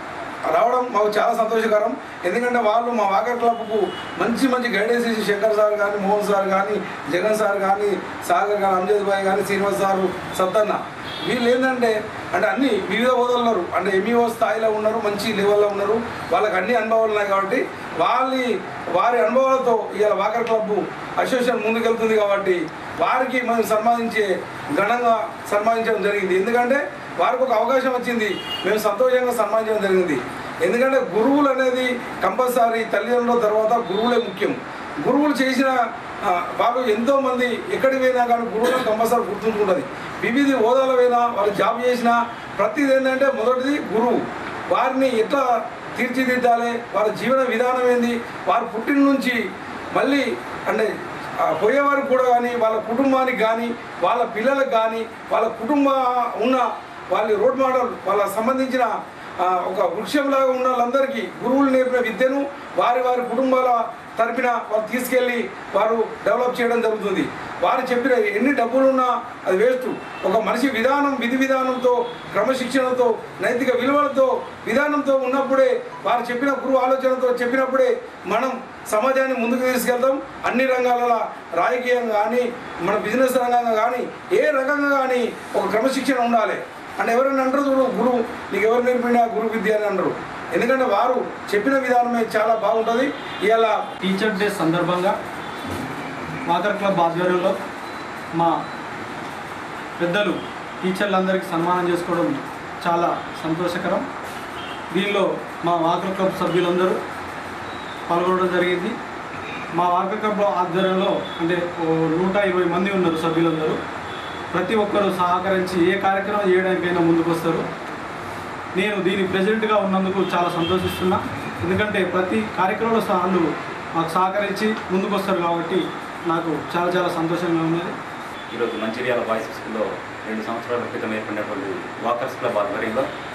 Speaker 13: రావడం మాకు చాలా సంతోషకరం ఎందుకంటే వాళ్ళు మా వాకర్ క్లబ్కు మంచి మంచి గైడెన్స్ ఇచ్చి శంకర్ సార్ కానీ మోహన్ సార్ కానీ జగన్ సార్ కానీ సాగర్ కానీ అంజద్ భాయ్ కానీ శ్రీనివాస్ సారు సత్తన్న వీళ్ళు ఏంటంటే అంటే అన్ని వివిధ హోదాలు ఉన్నారు అంటే ఎంఈఓ స్థాయిలో ఉన్నారు మంచి లెవెల్లో ఉన్నారు వాళ్ళకి అన్ని అనుభవాలు ఉన్నాయి కాబట్టి వాళ్ళ వారి అనుభవాలతో ఇవాళ వాకర్ క్లబ్ అసోసియేషన్ ముందుకెళ్తుంది కాబట్టి వారికి మనం సన్మానించే ఘనంగా సన్మానించడం జరిగింది ఎందుకంటే వారికి ఒక అవకాశం వచ్చింది మేము సంతోషంగా సన్మానించడం జరిగింది ఎందుకంటే గురువులు అనేది కంపల్సరీ తల్లిదండ్రుల తర్వాత గురువులే ముఖ్యం గురువులు చేసిన ఆ, వాళ్ళు ఎంతో మంది ఎక్కడికి పోయినా కానీ గురువులను కంపల్సరీ గుర్తుంచుకుంటుంది వివిధ హోదాల పోయినా వాళ్ళు జాబ్ చేసినా ప్రతిది ఏంటంటే మొదటిది గురువు వారిని ఎట్లా తీర్చిదిద్దాలి వారి జీవన విధానం ఏంది వారు పుట్టిన నుంచి మళ్ళీ అంటే ఆ, పోయేవారికి కూడా కానీ వాళ్ళ కుటుంబానికి కానీ వాళ్ళ పిల్లలకు కానీ వాళ్ళ కుటుంబ ఉన్న వాళ్ళ రోడ్ మోడల్ వాళ్ళ సంబంధించిన ఆ, ఒక వృక్షంలాగా ఉన్న వాళ్ళందరికీ గురువులు నేర్పిన విద్యను వారి వారి కుటుంబాల తరపున వాళ్ళు తీసుకెళ్ళి వారు డెవలప్ చేయడం జరుగుతుంది వారు చెప్పిన ఎన్ని డబ్బులు ఉన్నా అది వేస్ట్ ఒక మనిషి విధానం విధి విధానంతో క్రమశిక్షణతో నైతిక విలువలతో విధానంతో ఉన్నప్పుడే వారు చెప్పిన గురువు ఆలోచనతో చెప్పినప్పుడే మనం సమాజాన్ని ముందుకు తీసుకెళ్తాం అన్ని రంగాలలో రాజకీయంగా కానీ మన బిజినెస్ రంగంగా కానీ ఏ రకంగా కానీ ఒక క్రమశిక్షణ ఉండాలి అంటే ఎవరైనా అంటారు చూడు గురువు నీకు ఎవరు నేర్పినా గురు విద్య అని అంటారు ఎందుకంటే వారు చెప్పిన విధానమే చాలా బాగుంటుంది ఇవాళ
Speaker 14: టీచర్ డే సందర్భంగా వాకర్ క్లబ్ ఆధ్వర్యంలో మా పెద్దలు టీచర్లందరికీ సన్మానం చేసుకోవడం చాలా సంతోషకరం దీనిలో మా వాకర్ క్లబ్ సభ్యులందరూ పాల్గొనడం జరిగింది మా వాకర్ క్లబ్ ఆధ్వర్యంలో అంటే ఓ నూట ఇరవై మంది ఉన్నారు సభ్యులందరూ ప్రతి ఒక్కరూ సహకరించి ఏ కార్యక్రమం చేయడానికైనా ముందుకు వస్తారు నేను దీని ప్రెసిడెంట్గా ఉన్నందుకు చాలా సంతోషిస్తున్నా ఎందుకంటే ప్రతి కార్యక్రమంలో వాళ్ళు మాకు సహకరించి ముందుకు వస్తారు కాబట్టి నాకు చాలా చాలా సంతోషంగా ఉన్నది
Speaker 15: ఈరోజు మంచిర్యాల బాయ్స్ స్కూల్లో రెండు సంవత్సరాల క్రితం ఏర్పడినటువంటి వాకర్స్ క్లబ్ ఆధ్వర్యంలో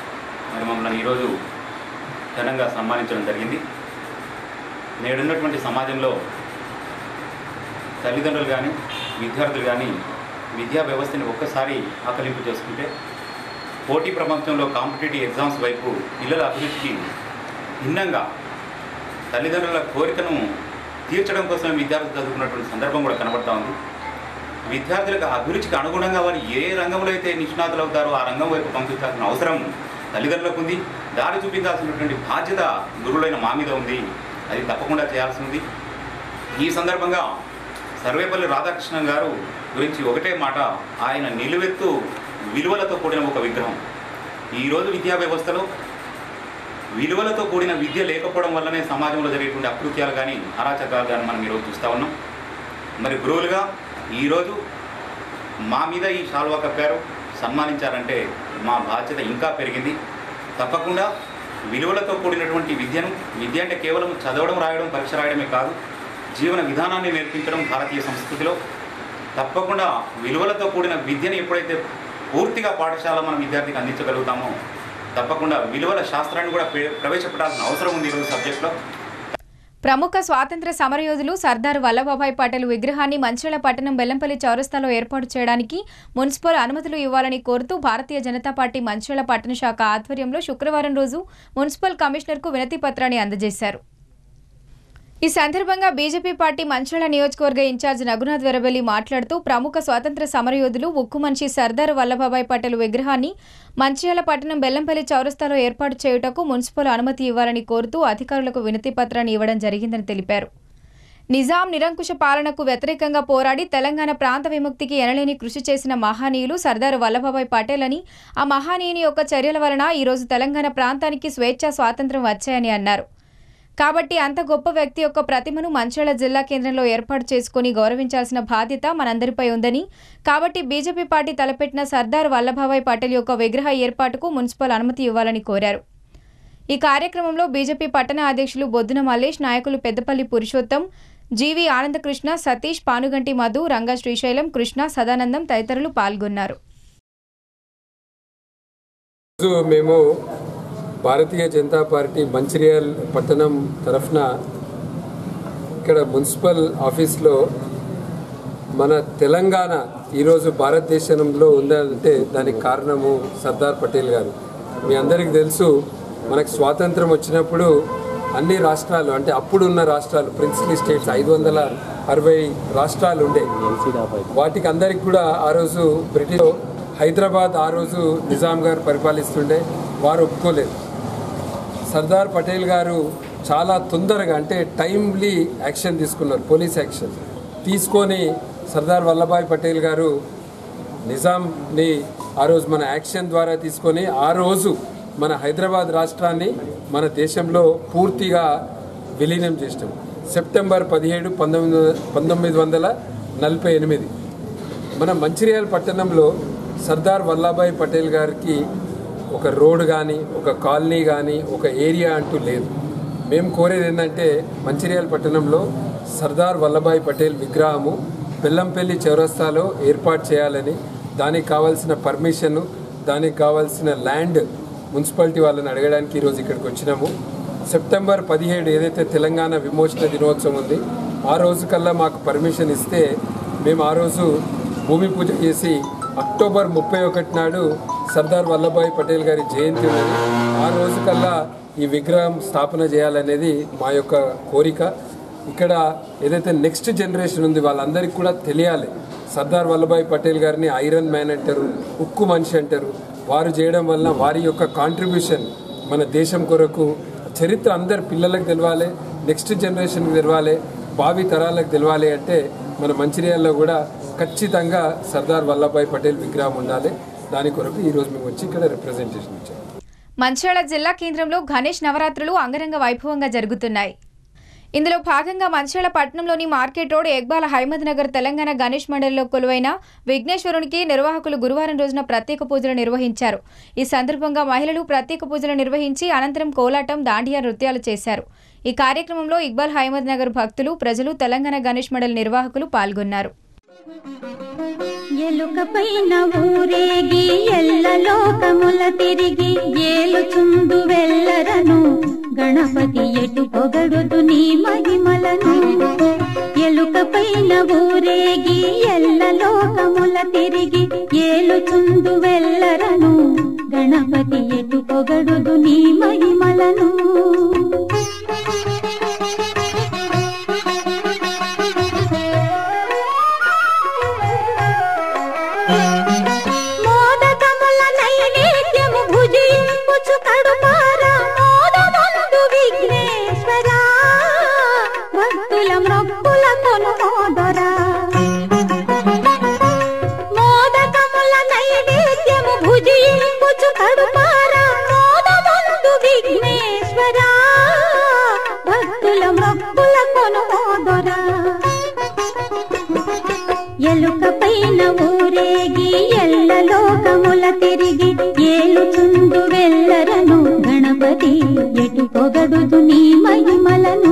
Speaker 15: మరి మమ్మల్ని ఈరోజు ఘనంగా సన్మానించడం జరిగింది నేడున్నటువంటి సమాజంలో తల్లిదండ్రులు కానీ విద్యార్థులు కానీ విద్యా వ్యవస్థని ఒక్కసారి ఆకలింపు చేసుకుంటే పోటీ ప్రపంచంలో కాంపిటేటివ్ ఎగ్జామ్స్ వైపు పిల్లల అభివృద్ధికి భిన్నంగా తల్లిదండ్రుల కోరికను తీర్చడం కోసం విద్యార్థులు చదువుకున్నటువంటి సందర్భం కూడా కనబడతా ఉంది విద్యార్థులకు అభిరుచికి అనుగుణంగా వారు ఏ రంగంలో అయితే నిష్ణాతులు అవుతారో ఆ రంగం వైపు పంపించాల్సిన అవసరం తల్లిదండ్రులకు ఉంది దారి చూపించాల్సినటువంటి బాధ్యత గురువులైన మా మీద ఉంది అది తప్పకుండా చేయాల్సి ఉంది ఈ సందర్భంగా సర్వేపల్లి రాధాకృష్ణన్ గారు గురించి ఒకటే మాట ఆయన నిలువెత్తు విలువలతో కూడిన ఒక విగ్రహం ఈరోజు విద్యా వ్యవస్థలో విలువలతో కూడిన విద్య లేకపోవడం వల్లనే సమాజంలో జరిగేటువంటి అకృత్యాలు కానీ అరాచకాలు కానీ మనం ఈరోజు చూస్తూ ఉన్నాం మరి గురువులుగా ఈరోజు మా మీద ఈ షాల్వా కప్పారు సన్మానించారంటే మా బాధ్యత ఇంకా పెరిగింది తప్పకుండా విలువలతో కూడినటువంటి విద్యను విద్య అంటే కేవలం చదవడం రాయడం పరీక్ష రాయడమే కాదు జీవన విధానాన్ని నేర్పించడం భారతీయ సంస్కృతిలో తప్పకుండా విలువలతో కూడిన విద్యను ఎప్పుడైతే పూర్తిగా పాఠశాల మన విద్యార్థికి అందించగలుగుతామో తప్పకుండా విలువల శాస్త్రాన్ని కూడా ప్ర- ప్రవేశపెట్టాల్సిన అవసరం ఉంది ఈరోజు సబ్జెక్ట్లో
Speaker 1: ప్రముఖ స్వాతంత్ర సమరయోధులు సర్దార్ వల్లభాయ్ పటేల్ విగ్రహాన్ని మంచిర్యాల పట్టణం బెల్లంపల్లి చౌరస్తాలో ఏర్పాటు చేయడానికి మున్సిపల్ అనుమతులు ఇవ్వాలని కోరుతూ భారతీయ జనతా పార్టీ మంచిర్యాల పట్టణ శాఖ ఆధ్వర్యంలో శుక్రవారం రోజు మున్సిపల్ కమిషనర్కు వినతి పత్రాన్ని అందజేశారు ఈ సందర్భంగా బీజేపీ పార్టీ మంచిర్యాల నియోజకవర్గ ఇన్ఛార్జ్ రఘునాథ్ వెరబెల్లి మాట్లాడుతూ ప్రముఖ స్వాతంత్ర సమరయోధులు ఉక్కు మనిషి సర్దార్ వల్లభాయ్ పటేల్ విగ్రహాన్ని మంచిర్యాల పట్టణం బెల్లంపల్లి చౌరస్తాలో ఏర్పాటు చేయుటకు మున్సిపల్ అనుమతి ఇవ్వాలని కోరుతూ అధికారులకు వినతి పత్రాన్ని ఇవ్వడం జరిగిందని తెలిపారు నిజాం నిరంకుశ పాలనకు వ్యతిరేకంగా పోరాడి తెలంగాణ ప్రాంత విముక్తికి ఎనలేని కృషి చేసిన మహనీయులు సర్దార్ వల్లభాయ్ పటేల్ అని ఆ మహనీయుని యొక్క చర్యల వలన ఈరోజు తెలంగాణ ప్రాంతానికి స్వేచ్ఛ స్వాతంత్రం వచ్చాయని అన్నారు కాబట్టి అంత గొప్ప వ్యక్తి యొక్క ప్రతిమను మంచిర్యాల జిల్లా కేంద్రంలో ఏర్పాటు చేసుకుని గౌరవించాల్సిన బాధ్యత మనందరిపై ఉందని కాబట్టి బీజేపీ పార్టీ తలపెట్టిన సర్దార్ వల్లభాయ్ పటేల్ యొక్క విగ్రహ ఏర్పాటుకు మున్సిపల్ అనుమతి ఇవ్వాలని కోరారు ఈ కార్యక్రమంలో బీజేపీ పట్టణ అధ్యక్షులు బొద్దున మల్లేష్ నాయకులు పెద్దపల్లి పురుషోత్తం జీవి ఆనందకృష్ణ సతీష్ పానుగంటి మధు రంగా శ్రీశైలం కృష్ణ సదానందం తదితరులు పాల్గొన్నారు
Speaker 6: ఈరోజు మేము భారతీయ జనతా పార్టీ మంచిర్యాల్ పట్టణం తరఫున ఇక్కడ మున్సిపల్ ఆఫీస్లో మన తెలంగాణ ఈరోజు భారతదేశంలో ఉందంటే దానికి కారణము సర్దార్ పటేల్ గారు మీ అందరికీ తెలుసు మనకు స్వాతంత్రం వచ్చినప్పుడు అన్ని రాష్ట్రాలు అంటే అప్పుడు ఉన్న రాష్ట్రాలు ప్రిన్సిపల్ స్టేట్స్ ఐదు వందల అరవై రాష్ట్రాలు ఉండే వాటికి అందరికి కూడా ఆ రోజు బ్రిటిష్ హైదరాబాద్ ఆ రోజు నిజాం గారు పరిపాలిస్తుండే వారు ఒప్పుకోలేదు సర్దార్ పటేల్ గారు చాలా తొందరగా అంటే టైమ్లీ యాక్షన్ తీసుకున్నారు పోలీస్ యాక్షన్ తీసుకొని సర్దార్ వల్లభాయ్ పటేల్ గారు నిజాంని ఆ రోజు మన యాక్షన్ ద్వారా తీసుకొని ఆ రోజు మన హైదరాబాద్ రాష్ట్రాన్ని మన దేశంలో పూర్తిగా విలీనం చేసినాం సెప్టెంబర్ పదిహేడు పంతొమ్మిది పంతొమ్మిది వందల నలభై ఎనిమిది మన మంచిర్యాల పట్టణంలో సర్దార్ వల్లభాయ్ పటేల్ గారికి ఒక రోడ్ కానీ ఒక కాలనీ కానీ ఒక ఏరియా అంటూ లేదు మేము కోరేది ఏంటంటే మంచిర్యాల పట్టణంలో సర్దార్ వల్లభాయ్ పటేల్ విగ్రహము బెల్లంపల్లి చౌరస్తాలో ఏర్పాటు చేయాలని దానికి కావాల్సిన పర్మిషను దానికి కావాల్సిన ల్యాండ్ మున్సిపాలిటీ వాళ్ళని అడగడానికి ఈరోజు ఇక్కడికి వచ్చినాము సెప్టెంబర్ పదిహేడు ఏదైతే తెలంగాణ విమోచన దినోత్సవం ఉంది ఆ రోజు కల్లా మాకు పర్మిషన్ ఇస్తే మేము ఆ రోజు భూమి పూజ చేసి అక్టోబర్ ముప్పై ఒకటి నాడు సర్దార్ వల్లభాయ్ పటేల్ గారి జయంతి ఉన్నది ఆ రోజు కల్లా ఈ విగ్రహం స్థాపన చేయాలనేది మా యొక్క కోరిక ఇక్కడ ఏదైతే నెక్స్ట్ జనరేషన్ ఉంది వాళ్ళందరికీ కూడా తెలియాలి సర్దార్ వల్లభాయ్ పటేల్ గారిని ఐరన్ మ్యాన్ అంటారు ఉక్కు మనిషి అంటారు వారు చేయడం వల్ల వారి యొక్క కాంట్రిబ్యూషన్ మన దేశం కొరకు చరిత్ర అందరి పిల్లలకు తెలవాలి నెక్స్ట్ జనరేషన్కి తెలవాలి భావి తరాలకు తెలవాలి అంటే మన మంచిర్యాలలో కూడా ఖచ్చితంగా సర్దార్ వల్లభాయ్ పటేల్ విగ్రహం ఉండాలి దాని కొరకు ఈరోజు మేము వచ్చి ఇక్కడ రిప్రజెంటేషన్ ఇచ్చాం
Speaker 1: మంచిర్యాల జిల్లా కేంద్రంలో గణేష్ నవరాత్రులు అంగరంగ వైభవంగా జరుగుతున్నాయి ఇందులో భాగంగా మంచిర్యాల పట్టణంలోని మార్కెట్ రోడ్ ఎగ్బాల హైమద్ నగర్ తెలంగాణ గణేష్ మండలిలో కొలువైన విఘ్నేశ్వరునికి నిర్వాహకులు గురువారం రోజున ప్రత్యేక పూజలు నిర్వహించారు ఈ సందర్భంగా మహిళలు ప్రత్యేక పూజలు నిర్వహించి అనంతరం కోలాటం దాండియా నృత్యాలు చేశారు ఈ కార్యక్రమంలో ఇక్బాల్ హైమద్ నగర్ భక్తులు ప్రజలు తెలంగాణ గణేష్ మండలి నిర్వాహకులు పాల్గొన్నారు
Speaker 16: ఎలుకపైన ఊరేగి ఎల్ల లోకముల తిరిగి ఏలుచుందు వెళ్ళరను గణపతి ఎటు పొగడుదు నీ మహిమలను ఎలుకపైన ఊరేగి ఎల్ల లోకముల తిరిగి ఏలుచుందు వెళ్ళరను గణపతి ఎటు పొగడుదు నీ మహిమలను మోదకముల నైవేద్యము భుజింపుచు కడుపార మోదమందు విఘ్నేశ్వర భక్తుల మ్రొక్కుల కొను మోదరా మోదకముల నైవేద్యము భుజింపుచు కడుపార మోదమందు విఘ్నేశ్వర భక్తుల మ్రొక్కుల కొను మోదరా ఎలుక పైన ఊరేగి ఎల్ల లోకముల తిరిగి ఏలుచుందు వెళ్ళరను గణపతి ఎటు పొగడుదు నీ మహిమలను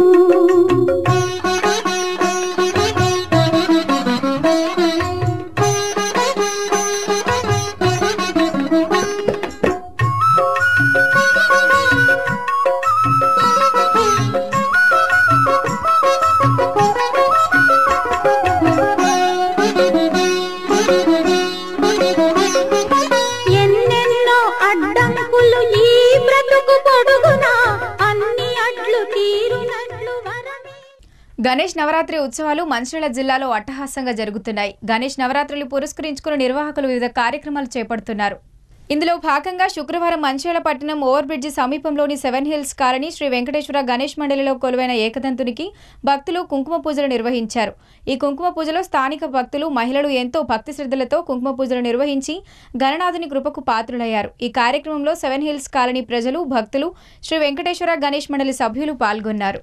Speaker 16: ఎన్నెన్నో అడ్డంకులు ఈ బ్రతుకు పొడుగునా అన్ని అడ్లు తీరునట్లు
Speaker 1: గణేష్ నవరాత్రి ఉత్సవాలు మంచిర్యాల జిల్లాలో అట్టహాసంగా జరుగుతున్నాయి గణేష్ నవరాత్రులు పురస్కరించుకుని నిర్వాహకులు వివిధ కార్యక్రమాలు చేపడుతున్నారు ఇందులో భాగంగా శుక్రవారం మంచిర్యాల పట్టణం ఓవర్ బ్రిడ్జి సమీపంలోని seven hills colony Shri Venkateshwara Ganesh మండలిలో కొలువైన ఏకదంతునికి భక్తులు కుంకుమ పూజలు నిర్వహించారు ఈ కుంకుమ పూజలో స్థానిక భక్తులు మహిళలు ఎంతో భక్తి శ్రద్ధలతో కుంకుమ పూజలు నిర్వహించి గణనాథుని కృపకు పాత్రులయ్యారు ఈ కార్యక్రమంలో సెవెన్ హిల్స్ కాలనీ ప్రజలు భక్తులు శ్రీ వెంకటేశ్వర గణేష్ మండలి సభ్యులు పాల్గొన్నారు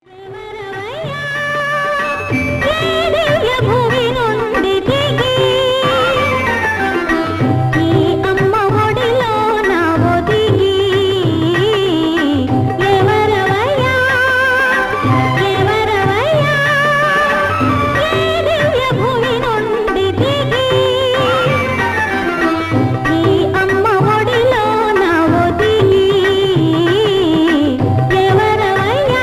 Speaker 16: భూమి నుండి దిగి ఈ అమ్మ ఒడిలో నా ఒదిగి ఎవరవయ్యా ఎవరవయ్యా ఈ దివ్య భూమి నుండి దిగి ఈ అమ్మ ఒడిలో నా ఒదిగి ఎవరవయ్యా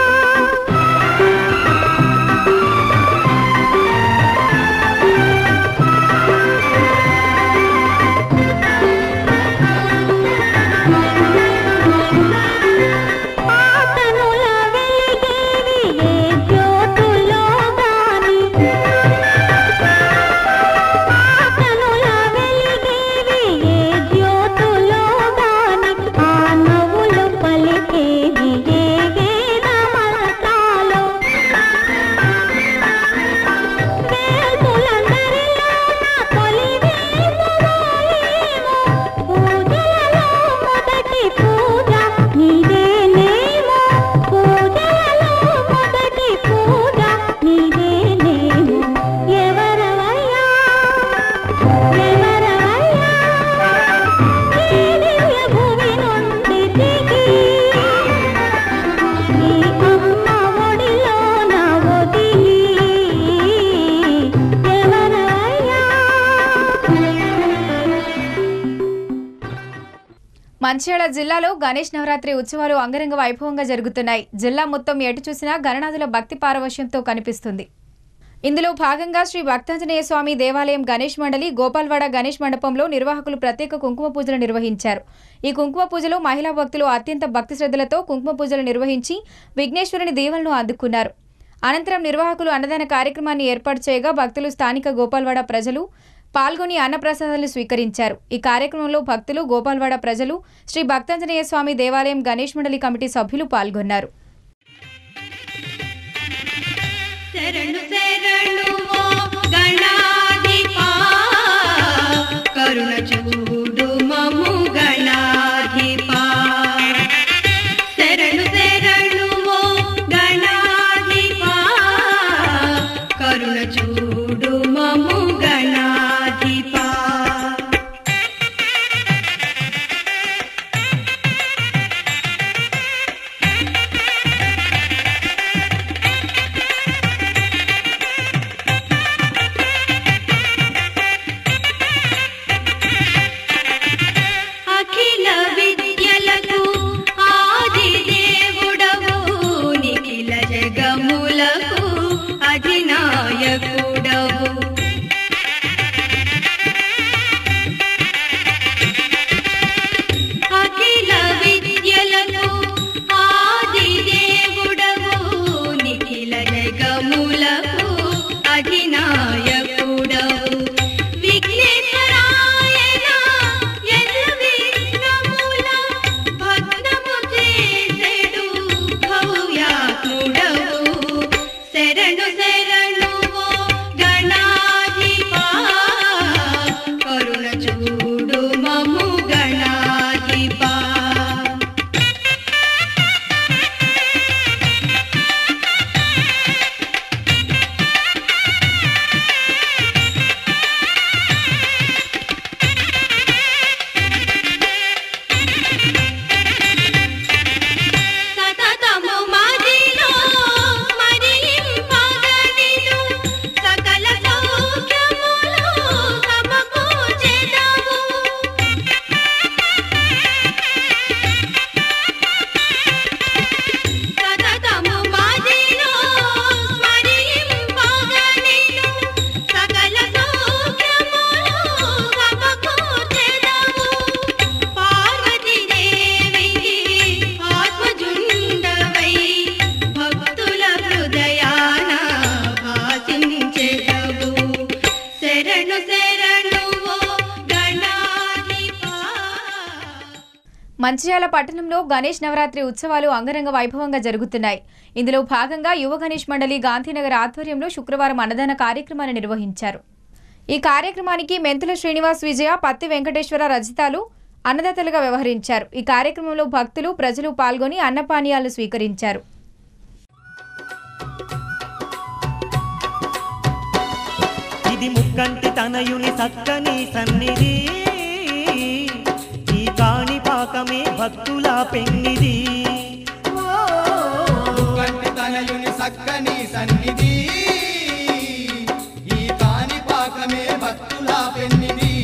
Speaker 16: ఆతనుల వెలిగేవి ఏ జ్యోతుల్లో గాని ఆతనుల వెలిగేవి ఏ జ్యోతుల్లో గాని ఆ నవ్వులు పలికేవి ఏ వేద మంత్రాలు వేల్పులందరిలో నా తొలివేము వాలేము పూజలలో మొదటి పూజ నీదేనేమో పూజలలో మొదటి పూజ నీదేనేమో ఎవరవయ్యా ఎవరవయ్యా ఈ దివ్య భూమి నుండి దిగి ఈ అమ్మ ఒడిలో నా ఒదిగి
Speaker 1: మంచిర్యాల జిల్లాలో గణేష్ నవరాత్రి ఉత్సవాలు అంగరంగ వైభవంగా జరుగుతున్నాయి జిల్లా మొత్తం ఎటు చూసినా గణనాథుల భక్తి పారవశ్యంతో కనిపిస్తుంది ఇందులో భాగంగా శ్రీ భక్తాంజనేయ స్వామి దేవాలయం గణేష్ మండలి గోపాల్వాడ గణేష్ మండపంలో నిర్వాహకులు ప్రత్యేక కుంకుమ పూజలు నిర్వహించారు ఈ కుంకుమ పూజలో మహిళా భక్తులు అత్యంత భక్తి శ్రద్ధలతో కుంకుమ పూజలు నిర్వహించి విఘ్నేశ్వరుని దీవెనలు అందుకున్నారు అనంతరం నిర్వాహకులు అన్నదాన కార్యక్రమాన్ని ఏర్పాటు చేయగా భక్తులు స్థానిక గోపాల్వాడ ప్రజలు పాల్గొని అన్నప్రసాదాలు స్వీకరించారు ఈ కార్యక్రమంలో భక్తులు గోపాల్వాడ ప్రజలు శ్రీ భక్తాంజనేయ స్వామి దేవాలయం గణేష్ మండలి కమిటీ సభ్యులు పాల్గొన్నారు
Speaker 16: శరణు శరణు ఓ గణాధిపా కరుణ చూడు మము గణాధిపా శరణు శరణు ఓ గణాధిపా కరుణ చూడు మము గణాధిపా
Speaker 1: మంచిర్యాల పట్టణంలో గణేష్ నవరాత్రి ఉత్సవాలు అంగరంగ వైభవంగా జరుగుతున్నాయి ఇందులో భాగంగా యువ గణేష్ మండలి గాంధీనగర్ ఆధ్వర్యంలో శుక్రవారం అన్నదాన కార్యక్రమాన్ని నిర్వహించారు ఈ కార్యక్రమానికి మెంతుల శ్రీనివాస్ విజయ పత్తి వెంకటేశ్వర రజితాలు అన్నదాతలుగా వ్యవహరించారు ఈ కార్యక్రమంలో భక్తులు ప్రజలు పాల్గొని అన్నపానీయాలు స్వీకరించారు
Speaker 17: ఇది ముక్కంటి తనయుని చక్కని సన్నిధి ఈ కాణి పాకమే భక్తుల పెన్నిది
Speaker 18: ముక్కంటి తనయుని సక్కని సన్నిధి ఈ కాని పాకమే భక్తుల పెన్నిది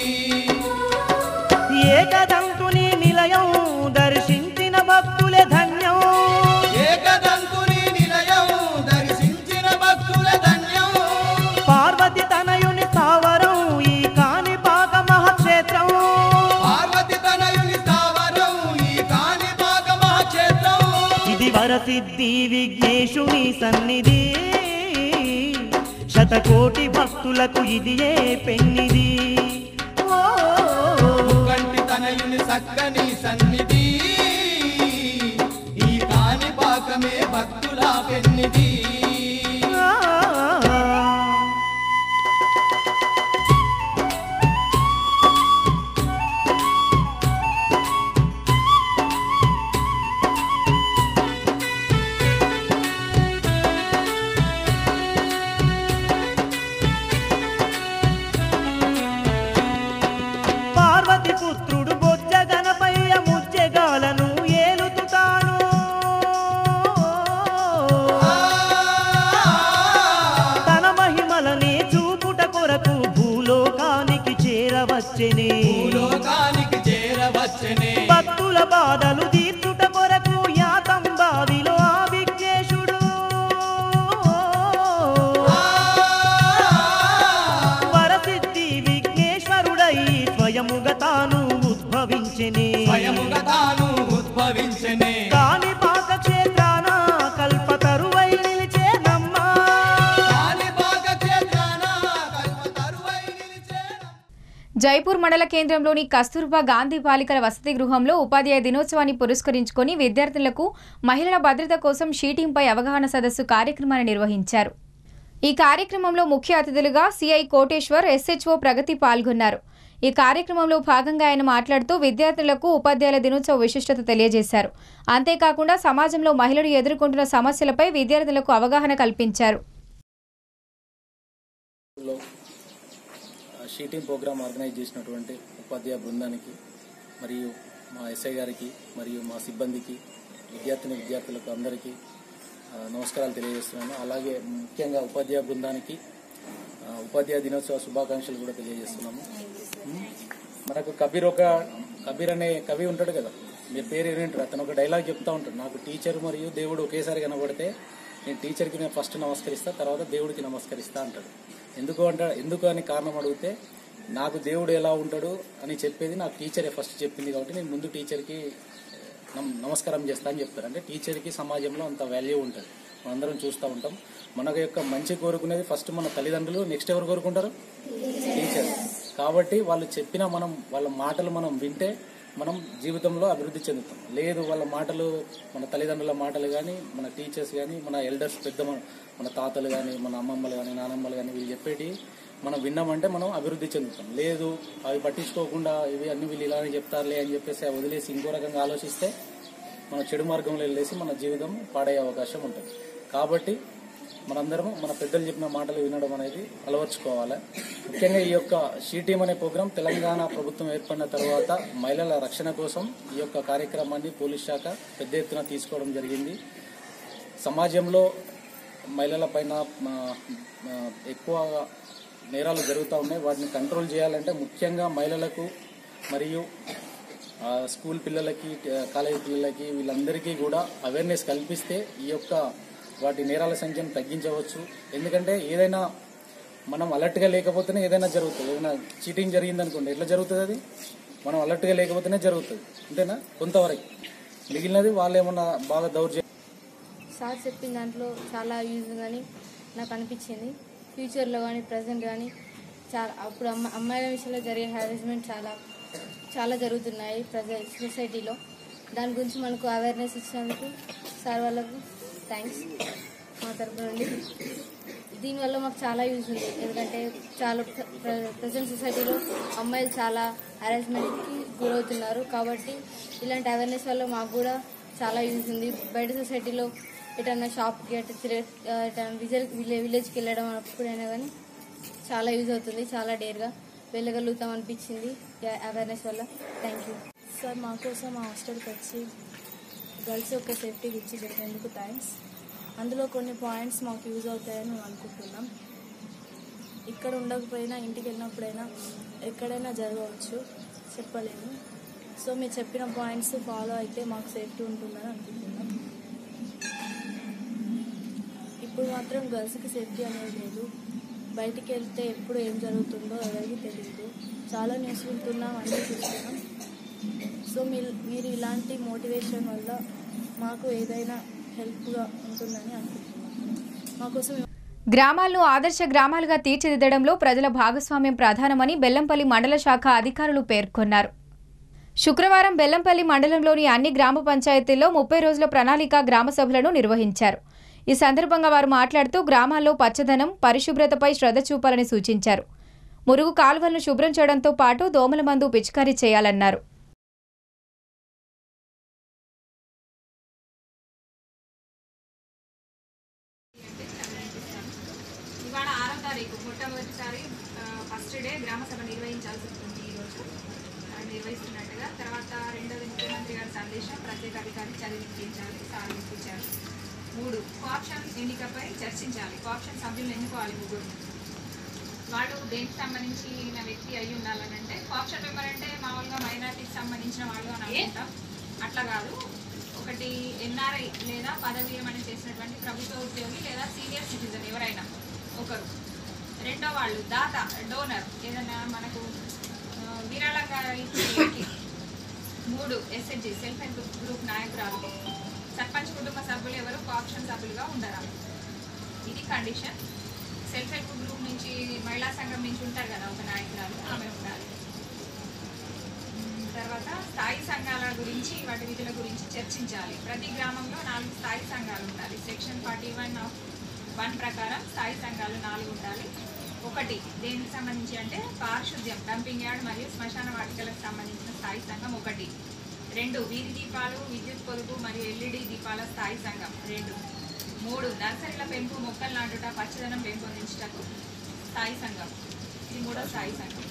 Speaker 17: ఏకదంతుని నిలయం దర్శించిన భక్తులే ధన్యం
Speaker 18: ఏకదంతుని నిలయం దర్శించిన భక్తుల ధన్యం
Speaker 17: పార్వతి తనయుని స్థావరం ఈ కాణి పాక మహాక్షేత్రం
Speaker 18: పార్వతి తనయుని స్థావరం ఈ కాని పాక మహాక్షేత్రం
Speaker 17: ఇది వరసిద్ధి విఘ్నేశుని సన్నిధి శతకోటి భక్తులకు ఇది ఏ పెన్నిది
Speaker 18: ముక్కంటి తనయుని సక్కని సన్నిధి ఈ కాని పాకమే భక్తుల పెన్నిది
Speaker 17: పార్వతి పుత్రుడు బొజ్జ గణపయ్య ముజ్జగాలను ఏలుతుతాను తన మహిమలనే చూపుట కొరకు భూలోకానికి చేరవచ్చనే
Speaker 18: భూలోకానికి చేరవచ్చనే
Speaker 17: భక్తుల బాధలు తీర్చుట కొరకు యాతం బావిలో ఆ విఘ్నేశుడు వరసిద్ధి విఘ్నేశ్వరుడై స్వయముగా తాను ఉద్భవించెనే
Speaker 18: స్వయముగా తాను ఉద్భవించనే
Speaker 17: కాని పాక క్షేత్రాన కల్పతరువై నిలిచేనమ్మా
Speaker 18: కాని పాక క్షేత్రాన కల్పతరువై
Speaker 1: జైపూర్ మండల కేంద్రంలోని కస్తూర్బా గాంధీ బాలికల వసతి గృహంలో ఉపాధ్యాయ దినోత్సవాన్ని పురస్కరించుకొని విద్యార్థులకు మహిళల భద్రత కోసం షీటింగ్పై అవగాహన సదస్సు కార్యక్రమాన్ని నిర్వహించారు ఈ కార్యక్రమంలో ముఖ్య అతిథులుగా సిఐ కోటేశ్వర్ ఎస్హెచ్ఓ ప్రగతి పాల్గొన్నారు ఈ కార్యక్రమంలో భాగంగా ఆయన మాట్లాడుతూ విద్యార్థులకు ఉపాధ్యాయుల దినోత్సవ విశిష్టత తెలియజేశారు అంతేకాకుండా సమాజంలో మహిళలు ఎదుర్కొంటున్న సమస్యలపై విద్యార్థులకు అవగాహన కల్పించారు
Speaker 19: లో షీటింగ్ ప్రోగ్రామ్ ఆర్గనైజ్ చేసినటువంటి ఉపాధ్యాయ బృందానికి మరియు మా ఎస్ఐ గారికి మరియు మా సిబ్బందికి విద్యార్థిని విద్యార్థులకు అందరికీ ఆ, నమస్కారాలు తెలియజేస్తున్నాను అలాగే ముఖ్యంగా ఉపాధ్యాయ బృందానికి ఆ, ఉపాధ్యాయ దినోత్సవ శుభాకాంక్షలు కూడా తెలియజేస్తున్నాము ఉమ్, మనకు కబీర్ ఒక కబీర్ అనే కవి ఉంటాడు కదా మీరు పేరు ఏంటంటారు అతను ఒక డైలాగ్ చెప్తా ఉంటాడు నాకు టీచర్ మరియు దేవుడు ఒకేసారి కనబడితే నేను టీచర్కి నేను ఫస్ట్ నమస్కరిస్తా తర్వాత దేవుడికి నమస్కరిస్తా అంటాడు ఎందుకు అంట ఎందుకు అని కారణం అడిగితే నాకు దేవుడు ఎలా ఉంటాడు అని చెప్పేది నాకు టీచరే ఫస్ట్ చెప్పింది కాబట్టి నేను ముందు టీచర్కి నమ- నమస్కారం చేస్తా అని చెప్తారు అంటే టీచర్కి సమాజంలో అంత వాల్యూ ఉంటుంది మనందరం చూస్తూ ఉంటాం మన యొక్క మంచి కోరుకునేది ఫస్ట్ మన తల్లిదండ్రులు నెక్స్ట్ ఎవరు కోరుకుంటారు టీచర్ కాబట్టి వాళ్ళు చెప్పిన మనం వాళ్ళ మాటలు మనం వింటే మనం జీవితంలో అభివృద్ధి చెందుతాం లేదు వాళ్ళ మాటలు మన తల్లిదండ్రుల మాటలు కానీ మన టీచర్స్ కానీ మన ఎల్డర్స్ పెద్ద మన మన తాతలు కానీ మన అమ్మమ్మలు కానీ నానమ్మలు కానీ వీళ్ళు చెప్పేటి మనం విన్నామంటే మనం అభివృద్ధి చెందుతాం లేదు అవి పట్టించుకోకుండా ఇవి అన్ని వీళ్ళు ఇలానే చెప్తారులే అని చెప్పేసి అవి వదిలేసి ఇంకో రకంగా ఆలోచిస్తే మన చెడు మార్గంలో వెళ్ళేసి మన జీవితం పాడయ్యే అవకాశం ఉంటుంది కాబట్టి మనందరం మన పెద్దలు చెప్పిన మాటలు వినడం అనేది అలవర్చుకోవాలి ముఖ్యంగా ఈ యొక్క షీటీం అనే ప్రోగ్రాం తెలంగాణ ప్రభుత్వం ఏర్పడిన తర్వాత మహిళల రక్షణ కోసం ఈ యొక్క కార్యక్రమాన్ని పోలీస్ శాఖ పెద్ద ఎత్తున తీసుకోవడం జరిగింది సమాజంలో మహిళల పైన ఆ, ఆ, ఎక్కువ నేరాలు జరుగుతూ ఉన్నాయి వాటిని కంట్రోల్ చేయాలంటే ముఖ్యంగా మహిళలకు మరియు ఆ, స్కూల్ పిల్లలకి ఆ, కాలేజీ పిల్లలకి వీళ్ళందరికీ కూడా అవేర్నెస్ కల్పిస్తే ఈ యొక్క వాటి నేరాల సంఖ్యను తగ్గించవచ్చు ఎందుకంటే ఏదైనా మనం అలర్ట్గా లేకపోతేనే ఏదైనా జరుగుతుంది ఏదైనా చీటింగ్ జరిగింది అనుకోండి ఎట్లా జరుగుతుంది అది మనం అలర్ట్గా లేకపోతేనే జరుగుతుంది అంతేనా కొంతవరకు మిగిలినది వాళ్ళు ఏమన్నా బాగా దౌర్జన్యం
Speaker 20: సార్ చెప్పిన దాంట్లో చాలా యూజ్ కానీ నాకు అనిపించింది ఫ్యూచర్లో కానీ ప్రజెంట్ కానీ చాలా అప్పుడు అమ్మ అమ్మాయిల విషయంలో జరిగే హారాస్మెంట్ చాలా చాలా జరుగుతున్నాయి ప్రజ సొసైటీలో దాని గురించి మనకు అవేర్నెస్ ఇచ్చినందుకు సార్ వాళ్ళకు థ్యాంక్స్ మా తరపు నుండి దీనివల్ల మాకు చాలా యూజ్ ఉంది ఎందుకంటే చాలా ప్రజెంట్ సొసైటీలో అమ్మాయిలు చాలా హరాస్మెంట్కి గురవుతున్నారు కాబట్టి ఇలాంటి అవేర్నెస్ వల్ల మాకు కూడా చాలా యూజ్ ఉంది బయట సొసైటీలో ఎటన్నా షాప్కి అటు తిరగ ఎటన్నా విజల్ విలేజ్కి వెళ్ళడం అప్పుడైనా కానీ చాలా యూజ్ అవుతుంది చాలా డేర్గా వెళ్ళగలుగుతాం అనిపించింది అవేర్నెస్ వల్ల థ్యాంక్ యూ
Speaker 21: సార్ మా కోసం మా హాస్టల్కి వచ్చి గర్ల్స్ యొక్క సేఫ్టీ గురించి చెప్పినందుకు థ్యాంక్స్ అందులో కొన్ని పాయింట్స్ మాకు యూజ్ అవుతాయని మేము అనుకుంటున్నాం ఇక్కడ ఉండకపోయినా ఇంటికి వెళ్ళినప్పుడైనా ఎక్కడైనా జరగవచ్చు చెప్పలేము సో మీరు చెప్పిన పాయింట్స్ ఫాలో అయితే మాకు సేఫ్టీ ఉంటుందని అనుకుంటున్నాం ఇప్పుడు మాత్రం గర్ల్స్కి సేఫ్టీ అనేది లేదు బయటికి వెళ్తే ఎప్పుడు ఏం జరుగుతుందో ఎవరికి తెలియదు చాలా న్యూస్ వింటున్నాం అన్నీ చూస్తున్నాం సో మీరు మీరు ఇలాంటి మోటివేషన్ వల్ల మాకు ఏదైనా హెల్ప్గా ఉంటుందని అనుకుంటున్నాం మాకోసం
Speaker 1: గ్రామాలను ఆదర్శ గ్రామాలుగా తీర్చిదిద్దడంలో ప్రజల భాగస్వామ్యం ప్రధానమని బెల్లంపల్లి మండల శాఖ అధికారులు పేర్కొన్నారు శుక్రవారం బెల్లంపల్లి మండలంలోని అన్ని గ్రామ పంచాయతీల్లో ముప్పై రోజుల ప్రణాళిక గ్రామ సభలను నిర్వహించారు ఈ సందర్భంగా వారు మాట్లాడుతూ గ్రామాల్లో పచ్చదనం పరిశుభ్రతపై శ్రద్ధ చూపాలని సూచించారు మురుగు కాలువలను శుభ్రం చేయడంతో పాటు దోమల మందు పిచికారీ చేయాలన్నారు
Speaker 22: ఇవాళ ఆరో తారీఖు మొట్టమొదటిసారి ఆ, ఫస్ట్ డే గ్రామ సభ నిర్వహించాల్సి ఉంటుంది ఈరోజు ఆ, నిర్వహిస్తున్నట్టుగా తర్వాత రెండోది ముఖ్యమంత్రి గారి సందేశం ప్రత్యేక అధికారి చదివి వినిపించాలి సార్ వినిపించారు మూడు కోఆప్షన్ ఎన్నికపై చర్చించాలి కోఆప్షన్ సభ్యులు ఎన్నుకోవాలి ముగ్గురు వాళ్ళు దేనికి సంబంధించిన వ్యక్తి అయి ఉండాలని అంటే కోఆప్షన్ మెంబర్ అంటే మామూలుగా మైనార్టీకి సంబంధించిన వాళ్ళు అని అనుకుంటాం అట్లా కాదు ఒకటి ఎన్ఆర్ఐ లేదా పదవి విరమణ చేసినటువంటి ప్రభుత్వ ఉద్యోగి లేదా సీనియర్ సిటిజన్ ఎవరైనా ఒకరు రెండో వాళ్ళు దాత డోనర్ ఏదైనా మనకు ఆ, విరాళంగా ఇచ్చే వ్యక్తి మూడు ఎస్హెచ్జి సెల్ఫ్ హెల్ప్ గ్రూప్ నాయకురాలు సర్పంచ్ కుటుంబ సభ్యులు ఎవరు కోఆప్షన్ సభ్యులుగా ఉండరాలు ఇది కండిషన్ సెల్ఫ్ హెల్ప్ గ్రూప్ నుంచి మహిళా సంఘం నుంచి ఉంటారు కదా ఒక నాయకురాలు ఆమె ఉండాలి ఉమ్, తర్వాత స్థాయి సంఘాల గురించి వాటి విధుల గురించి చర్చించాలి ప్రతి గ్రామంలో నాలుగు స్థాయి సంఘాలు ఉండాలి section forty one of one ప్రకారం స్థాయి సంఘాలు నాలుగు ఉండాలి ఒకటి దేనికి సంబంధించి అంటే పారిశుద్ధ్యం డంపింగ్ యార్డ్ మరియు శ్మశాన వాటికలకు సంబంధించిన స్థాయి సంఘం ఒకటి రెండు వీధి దీపాలు విద్యుత్ పొదుపు మరియు ఎల్ఈడి దీపాల స్థాయి సంఘం రెండు మూడు నర్సరీల పెంపు మొక్కలు నాటుట పచ్చదనం పెంపొందించుటకు స్థాయి సంఘం ఇది మూడో స్థాయి సంఘం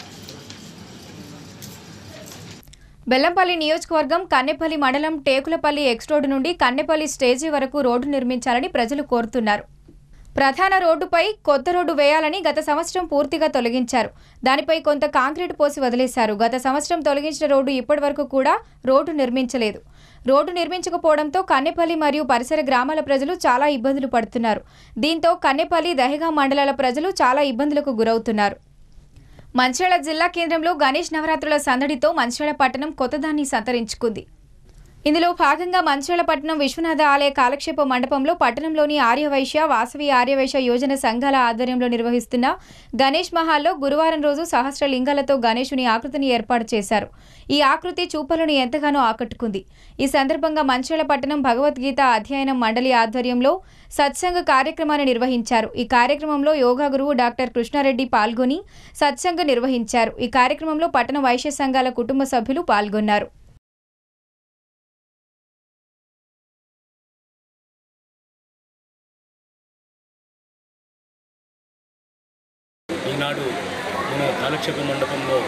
Speaker 1: బెల్లంపల్లి నియోజకవర్గం కన్నెపల్లి మండలం టేకులపల్లి ఎక్స్ రోడ్డు నుండి కన్నెపల్లి స్టేజీ వరకు రోడ్డు నిర్మించాలని ప్రజలు కోరుతున్నారు ప్రధాన రోడ్డుపై కొత్త రోడ్డు వేయాలని గత సంవత్సరం పూర్తిగా తొలగించారు దానిపై కొంత కాంక్రీట్ పోసి వదిలేశారు గత సంవత్సరం తొలగించిన రోడ్డు ఇప్పటి వరకు కూడా రోడ్డు నిర్మించలేదు రోడ్డు నిర్మించకపోవడంతో కన్నెపల్లి మరియు పరిసర గ్రామాల ప్రజలు చాలా ఇబ్బందులు పడుతున్నారు దీంతో కన్నెపల్లి దహేగా మండలాల ప్రజలు చాలా ఇబ్బందులకు గురవుతున్నారు మంచిర్యాల జిల్లా కేంద్రంలో గణేష్ నవరాత్రుల సందడితో మంచిర్యాల పట్టణం కొత్తదాన్ని సంతరించుకుంది ఇందులో భాగంగా మంచిర్యాల పట్టణం విశ్వనాథ ఆలయ కాలక్షేప మండపంలో పట్టణంలోని ఆర్యవైశ్య వాసవి ఆర్యవైశ్య యోజన సంఘాల ఆధ్వర్యంలో నిర్వహిస్తున్న గణేష్ మహాల్లో గురువారం రోజు సహస్ర లింగాలతో గణేశుని ఆకృతిని ఏర్పాటు చేశారు ఈ ఆకృతి చూపలను ఎంతగానో ఆకట్టుకుంది ఈ సందర్భంగా మంచిర్యాల పట్టణం భగవద్గీత అధ్యయనం మండలి ఆధ్వర్యంలో సత్సంగ కార్యక్రమాన్ని నిర్వహించారు ఈ కార్యక్రమంలో యోగా గురువు డాక్టర్ కృష్ణారెడ్డి పాల్గొని సత్సంగ నిర్వహించారు ఈ కార్యక్రమంలో పట్టణ వైశ్య సంఘాల కుటుంబ సభ్యులు పాల్గొన్నారు
Speaker 23: ఈనాడు మన కాలక్షేప మండపంలో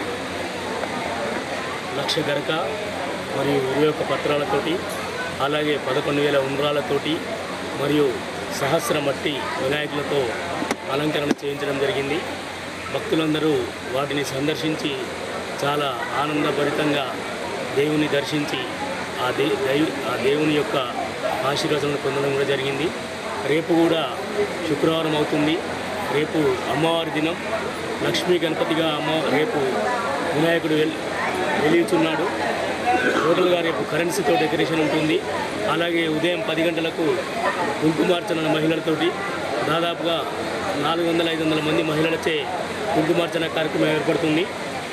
Speaker 23: లక్ష గరక మరియు ఇరవై ఒక్క పత్రాలతోటి అలాగే పదకొండు వేల ఉండ్రాలతోటి మరియు సహస్ర మట్టి వినాయకులతో అలంకరణ చేయించడం జరిగింది భక్తులందరూ వాటిని సందర్శించి చాలా ఆనందభరితంగా దేవుని దర్శించి ఆ దే దైవ ఆ దేవుని యొక్క ఆశీర్వాదాలను పొందడం కూడా జరిగింది రేపు కూడా శుక్రవారం అవుతుంది రేపు అమ్మవారి దినం లక్ష్మీ గణపతిగా అమ్మ రేపు వినాయకుడు వెల్ వెలియుచున్నాడు టోటల్గా రేపు కరెన్సీతో డెకరేషన్ ఉంటుంది అలాగే ఉదయం పది గంటలకు కుంకుమార్చన మహిళలతోటి దాదాపుగా నాలుగు వందల ఐదు వందల మంది మహిళలచే కుంకుమార్చన కార్యక్రమం ఏర్పడుతుంది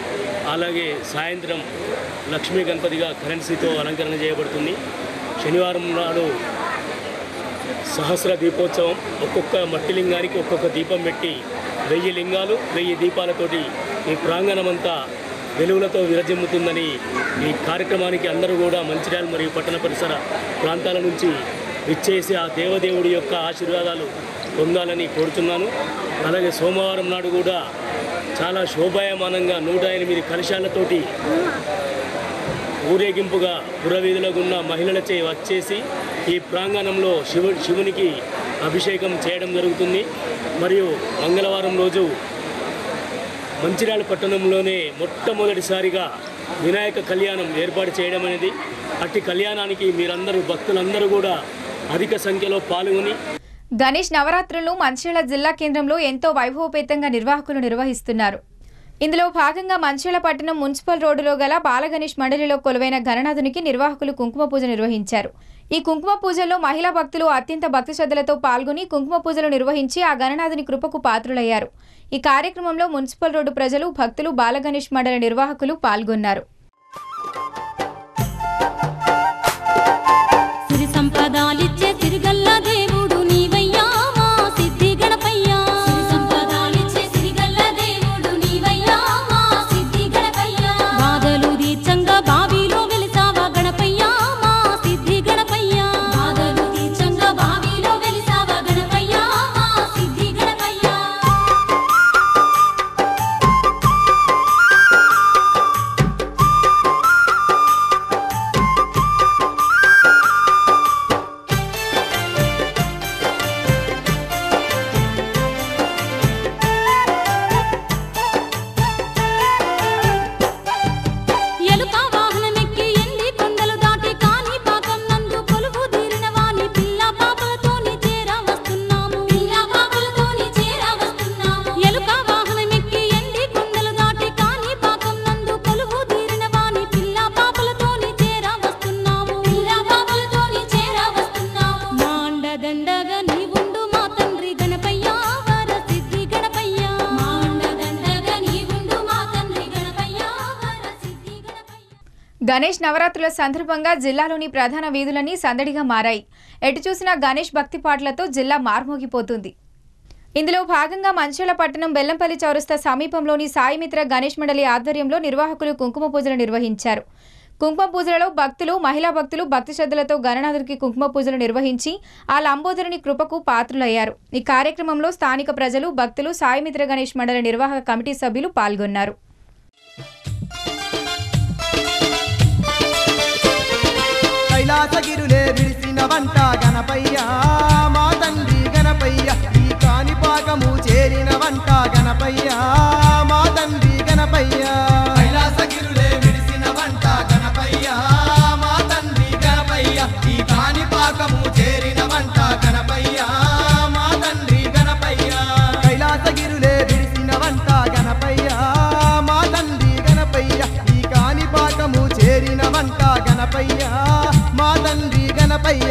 Speaker 23: అలాగే సాయంత్రం లక్ష్మీ గణపతిగా కరెన్సీతో అలంకరణ చేయబడుతుంది శనివారం నాడు సహస్ర దీపోత్సవం ఒక్కొక్క మట్టి లింగానికి ఒక్కొక్క దీపం పెట్టి వెయ్యి లింగాలు వెయ్యి దీపాలతోటి ఈ ప్రాంగణమంతా వెలుగులతో విరజిమ్ముతుందని ఈ కార్యక్రమానికి అందరూ కూడా మంచిర్యాల మరియు పట్టణ పరిసర ప్రాంతాల నుంచి ఇచ్చేసి ఆ దేవదేవుడి యొక్క ఆశీర్వాదాలు పొందాలని కోరుతున్నాను అలాగే సోమవారం నాడు కూడా చాలా శోభాయమానంగా నూట ఎనిమిది కలశాలతోటి ఊరేగింపుగా పురవీధులకు ఉన్న మహిళలచే వచ్చేసి ఈ ప్రాంగణంలో శివు శివునికి అభిషేకం చేయడం జరుగుతుంది మరియు మంగళవారం రోజు మంచిర్యాల పట్టణంలోనే మొట్టమొదటిసారిగా వినాయక కళ్యాణం ఏర్పాటు చేయడం అనేది అట్టి కళ్యాణానికి మీరందరూ భక్తులందరూ కూడా అధిక సంఖ్యలో పాల్గొని
Speaker 1: గణేష్ నవరాత్రులను మంచిర్యాల జిల్లా కేంద్రంలో ఎంతో వైభవపేతంగా నిర్వాహకులు నిర్వహిస్తున్నారు ఇందులో భాగంగా మంచిర్యాల పట్టణం మున్సిపల్ రోడ్డులో గల బాలగణేష్ మండలిలో కొలువైన గణనాథునికి నిర్వాహకులు కుంకుమ పూజ నిర్వహించారు ఈ కుంకుమ పూజల్లో మహిళా భక్తులు అత్యంత భక్తి శ్రద్ధలతో పాల్గొని కుంకుమ పూజలు నిర్వహించి ఆ గణనాథుని కృపకు పాత్రులయ్యారు ఈ కార్యక్రమంలో మున్సిపల్ రోడ్డు ప్రజలు భక్తులు బాలగణేష్ మండలి నిర్వాహకులు పాల్గొన్నారు
Speaker 16: సిరి సంపదాలిచ్చే సిరిగల్ల దేవుడు నీవయ్యా మా సిద్ధి గణపయ్యా సిరి సంపదాలిచ్చే సిరిగల్ల దేవుడు నీవయ్యా మా సిద్ధి గణపయ్యా బాధలు తీర్చంగా బావిలో వెలిసావా గణపయ్యా మా సిద్ధి గణపయ్యా బాధలు తీర్చంగా బావిలో వెలిసావా గణపయ్యా మా సిద్ధి గణపయ్యా ఎలుక వాహనమెక్కి ఎండి కొండలు దాటి కాని పాకం నందు కొలువు తీరిన వాని పిల్ల పాపలతోని చేరా వస్తున్నాము పిల్ల పాపలతోని చేరా వస్తున్నాము ఎలుక వాహనమెక్కి ఎండి కొండలు దాటి కాని పాకం నందు కొలువు తీరిన వాని పిల్ల పాపలతోని చేరా వస్తున్నాము పిల్ల పాపలతోని చేరా వస్తున్నాము మాండ దండగా నీవుండు మా తండ్రి గణపయ్య వర సిద్ధి గణపయ్య మాండ దండగా నీవుండు మా తండ్రి గణపయ్య వర సిద్ధి
Speaker 1: గణేష్ నవరాత్రుల సందర్భంగా జిల్లాలోని ప్రధాన వీధులన్నీ సందడిగా మారాయి ఎటు చూసినా గణేష్ భక్తి పాటలతో జిల్లా మార్మోగిపోతుంది ఇందులో భాగంగా మంచిర్యాల పట్టణం బెల్లంపల్లి చౌరస్తా సమీపంలోని సాయిమిత్ర గణేష్ మండలి ఆధ్వర్యంలో నిర్వాహకులు కుంకుమ పూజలు నిర్వహించారు కుంకుమ పూజలలో భక్తులు మహిళా భక్తులు భక్తి శ్రద్ధలతో గణనాథుడికి కుంకుమ పూజలు నిర్వహించి ఆ లంబోదరుని కృపకు పాత్రులయ్యారు ఈ కార్యక్రమంలో స్థానిక ప్రజలు భక్తులు సాయిమిత్ర గణేష్ మండలి నిర్వాహక కమిటీ సభ్యులు పాల్గొన్నారు
Speaker 4: కైలాసగిరులే విరిసిన వంట గణపయ్య మా తండ్రి గణపయ్య ఈ కాణిపాకము చేరిన వంట గణపయ్య మా తండ్రి గణపయ్య
Speaker 18: కైలాసగిరులే విడిసిన వంట గణపయ్య మా తండ్రి గణపయ్య ఈ కాణిపాకము చేరిన వంట గణపయ్య మా తండ్రి గణపయ్య
Speaker 4: కైలాసగిరులే విరిసిన వంట గణపయ్య మా తండ్రి గణపయ్య ఈ కాణిపాకము చేరిన వంట గణపయ్య మా తండ్రి గణపయ్య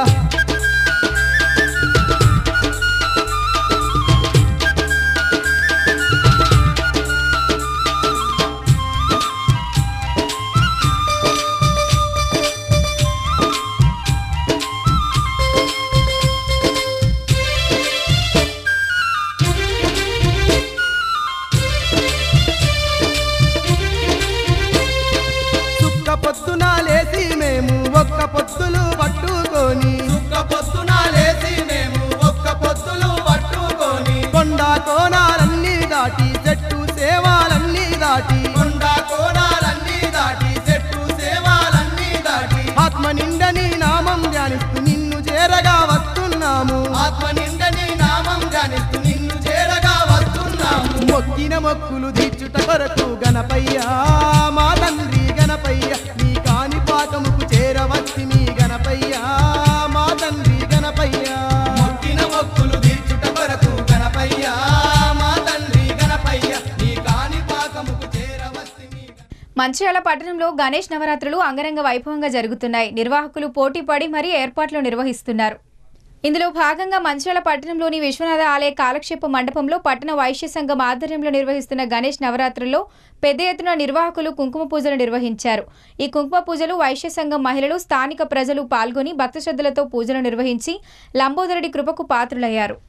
Speaker 4: సుక్క పొద్దున లేసి మేము ఒక్క పొత్తులు పట్టుకొని
Speaker 18: ఒక్క పొద్దున లేసి మేము ఒక్క పొద్దులు పట్టుకొని
Speaker 4: కొండ కోణాలన్నీ దాటి చెట్టు సేవాలన్నీ దాటి
Speaker 18: కొండ కోణాలన్నీ దాటి చెట్టు సేవాలన్నీ దాటి
Speaker 4: ఆత్మ నిండని నామం ధ్యానిస్తూ నిన్ను చేరగా వస్తున్నాము
Speaker 18: ఆత్మ నిండని నామం ధ్యానిస్తూ నిన్ను చేరగా వస్తున్నాము
Speaker 4: మొక్కిన మొక్కులు తీర్చుట కొరకు గణపయ్య మా తండ్రి గణపయ్య నీ కాని పాకముకు చేరవచ్చి మీ గణపయ్య మా తండ్రి గణపయ్య
Speaker 18: మొక్కిన మొక్కులు తీర్చుట కొరకు గణపయ్య మా తండ్రి గణపయ్య నీ కాని పాకముకు చేరవస్తి
Speaker 1: మంచిర్యాల పట్టణంలో గణేష్ నవరాత్రులు అంగరంగ వైభవంగా జరుగుతున్నాయి నిర్వాహకులు పోటీ పడి మరీ ఏర్పాట్లు నిర్వహిస్తున్నారు ఇందులో భాగంగా మంచిర్యాల పట్టణంలోని విశ్వనాథ ఆలయ కాలక్షేప మండపంలో పట్టణ వైశ్య సంఘం ఆధ్వర్యంలో నిర్వహిస్తున్న గణేష్ నవరాత్రుల్లో పెద్ద ఎత్తున నిర్వాహకులు కుంకుమ పూజలు నిర్వహించారు ఈ కుంకుమ పూజలు వైశ్య సంఘం మహిళలు స్థానిక ప్రజలు పాల్గొని భక్తి శ్రద్ధలతో పూజలు నిర్వహించి లంబోదరుడి కృపకు పాత్రులయ్యారు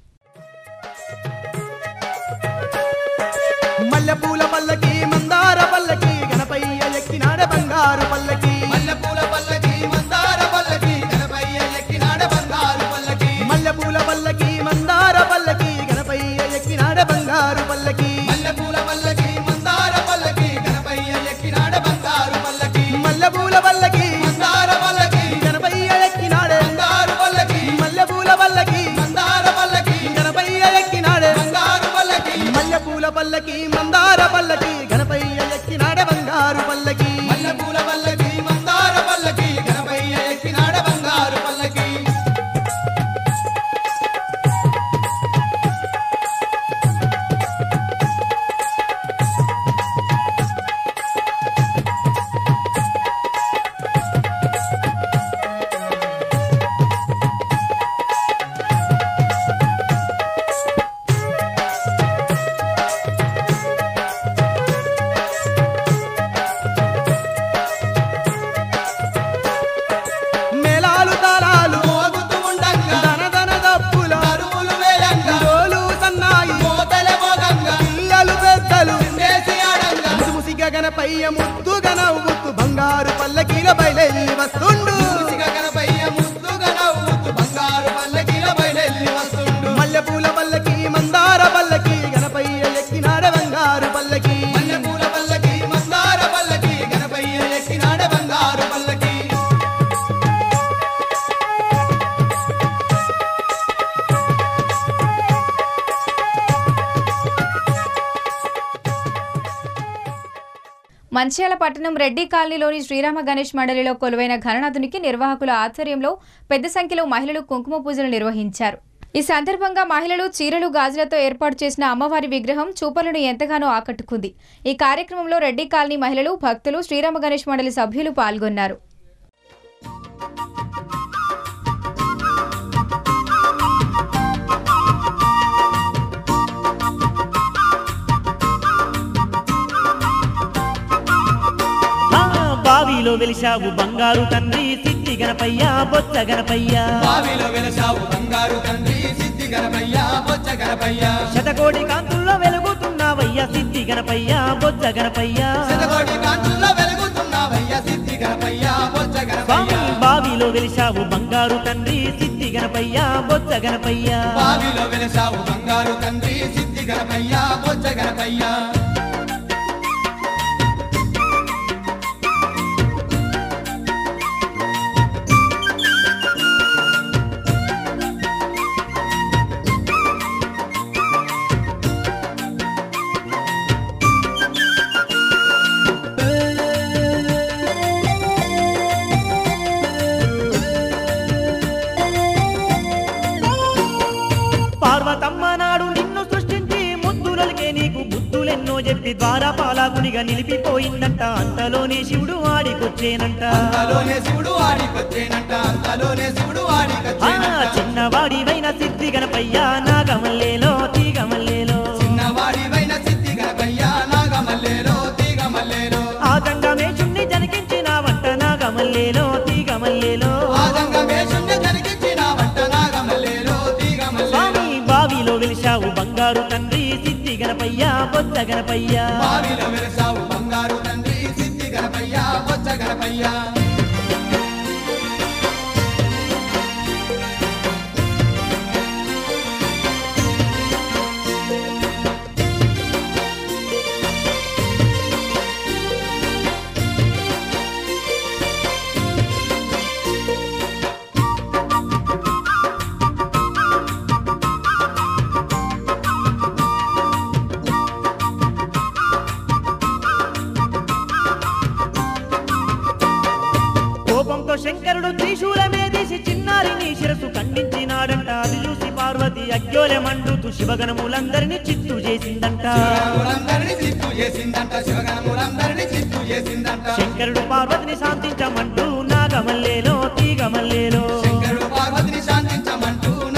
Speaker 4: మల్లెపూల పల్లకి మందార పల్లకి గణపయ్య ఎక్కినాడ బంగారు పల్లకి
Speaker 18: మల్లెపూల పల్లకి మందార పల్లకి గణపయ్య ఎక్కినాడ బంగారు పల్లకి
Speaker 4: మల్లెపూల పల్లకి మందార పల్లకి గణపయ్య ఎక్కినాడ బంగారు పల్లకి
Speaker 18: మల్లెపూల పల్లకి మందార పల్లకి గణపయ్య ఎక్కినాడ బంగారు పల్లకి
Speaker 4: మల్లెపూల పల్లకి
Speaker 18: మందార పల్లకి
Speaker 4: గణపయ్య ఎక్కినాడ
Speaker 18: బంగారు పల్లకి
Speaker 4: మల్లెపూల పల్లకి
Speaker 18: మందార పల్లకి
Speaker 4: గణపయ్య ఎక్కినాడ
Speaker 18: బంగారు పల్లకి
Speaker 4: మల్లెపూల పల్లకి మందార పల్లకి గణపయ్య ఎక్కినాడ బంగారు పల్లకి
Speaker 18: మల్లెపూల పల్లకి మందార పల్లకి గణపయ్య ఎక్కినాడ బంగారు పల్లకి
Speaker 4: మేళాలు తాళాలు
Speaker 18: మోగుతూ ఉండంగా
Speaker 4: ధన ధన దప్పుల
Speaker 18: అరువులు వేయంగా
Speaker 4: డోలు సన్నాయి
Speaker 18: మోతలే మోగంగా
Speaker 4: పిల్లలు పెద్దలు
Speaker 18: వేసి ఆడంగా
Speaker 4: ముసిముసిగా గణపయ్య ముద్దుగా నవ్వుతూ బంగారు పల్లకీల బయలెల్లి వస్తుండు
Speaker 18: ముసిగా గణపయ్య ముద్దుగా నవ్వుతూ బంగారు పల్లకిల బయలెల్లి వస్తుండు
Speaker 4: మల్లెపూల పల్లకి మందార పల్లకి గణపయ్య ఎక్కినాడ బంగారు పల్లకి
Speaker 18: మల్లెపూల పల్లకి మందార పల్లకి గణపయ్య ఎక్కినాడ బంగారు పల్లకి
Speaker 1: మంచిర్యాల పట్టణం రెడ్డి కాలనీలోని శ్రీరామ గణేష్ మండలిలో కొలువైన గణనాథునికి నిర్వాహకుల ఆధ్వర్యంలో పెద్ద సంఖ్యలో మహిళలు కుంకుమ పూజలు నిర్వహించారు ఈ సందర్భంగా మహిళలు చీరలు గాజులతో ఏర్పాటు చేసిన అమ్మవారి విగ్రహం చూపలను ఎంతగానో ఆకట్టుకుంది ఈ కార్యక్రమంలో రెడ్డి కాలనీ మహిళలు భక్తులు శ్రీరామ గణేష్ మండలి సభ్యులు పాల్గొన్నారు
Speaker 17: ఆ, బావిలో వెలిశావు బంగారు తండ్రి సిద్ధి గణపయ్య బొచ్చ గణపయ్య
Speaker 18: బావిలో వెలసావు బంగారు తండ్రి సిద్ధి గణపయ్య బొచ్చ గణపయ్య
Speaker 17: శతకోటి కాంతుల్లో వెలుగుతున్నావయ్య సిద్ధి గణపయ్య బొచ్చ గణపయ్య
Speaker 18: శతకోటి కాంతుల్లో వెలుగుతున్నావయ్య సిద్ధి గణపయ్య బొచ్చ గణపయ్య
Speaker 17: స్వామి బావిలో వెలిశావు బంగారు తండ్రి సిద్ధి గణపయ్య బొచ్చ గణపయ్య
Speaker 18: బావిలో వెలసావు బంగారు తండ్రి సిద్ధి గణపయ్య బొచ్చ గణపయ్య
Speaker 17: పార్వతమ్మ నాడు నిన్ను సృష్టించి ముద్దులకే నీకు బుద్ధులెన్నో చెప్పి ద్వారా పాలాకునిగా నిలిపిపోయిందంట అంతలోనే శివుడు ఆడికొచ్చేనంట
Speaker 18: అంతలోనే శివుడు ఆడికొచ్చేనంట అంతలోనే శివుడు
Speaker 17: ఆ
Speaker 18: ఆడికొచ్చేనంట
Speaker 17: చిన్నవాడివైన సిద్ధి గణపయ్య నాగమల్లేలో తీగమల్లేలో
Speaker 18: చిన్నవాడివైన సిద్ధి గణపయ్య నాగమల్లేలో తీగమల్లేలో
Speaker 17: ఆదంగమేషుణ్ణి జనకించిన వంట నాగమల్లేలో తీగమల్లేలో
Speaker 18: ఆదంగమేషుణ్ణి జరిగించిన వంట నాగమల్లేలో తీగమల్లేలో
Speaker 17: స్వామి బావిలో వెలిశావు బంగారు తండ్రి సిద్ధి గణపయ్య బొచ్చ గణపయ్య
Speaker 18: బావిలో వెలసావు బంగారు తండ్రి సిద్ధి గణపయ్య బొచ్చ గణపయ్య
Speaker 17: కోపంతో శంకరుడు త్రిశూలమే తీసి చిన్నారి నీ శిరసు ఖండించినాడంట అది చూసి పార్వతి అగ్యోలె మండుతూ శివగణములందరినీ చిత్తు చేసిందంట
Speaker 18: శివగణములందరినీ చిత్తు చేసిందంట శివగణములందరినీ చిత్తు చేసిందంట
Speaker 17: శంకరుడు పార్వతిని శాంతించమంటూ నాగమల్లేలో తీగమల్లేలో
Speaker 18: శంకరుడు పార్వతిని శాంతించమంటూ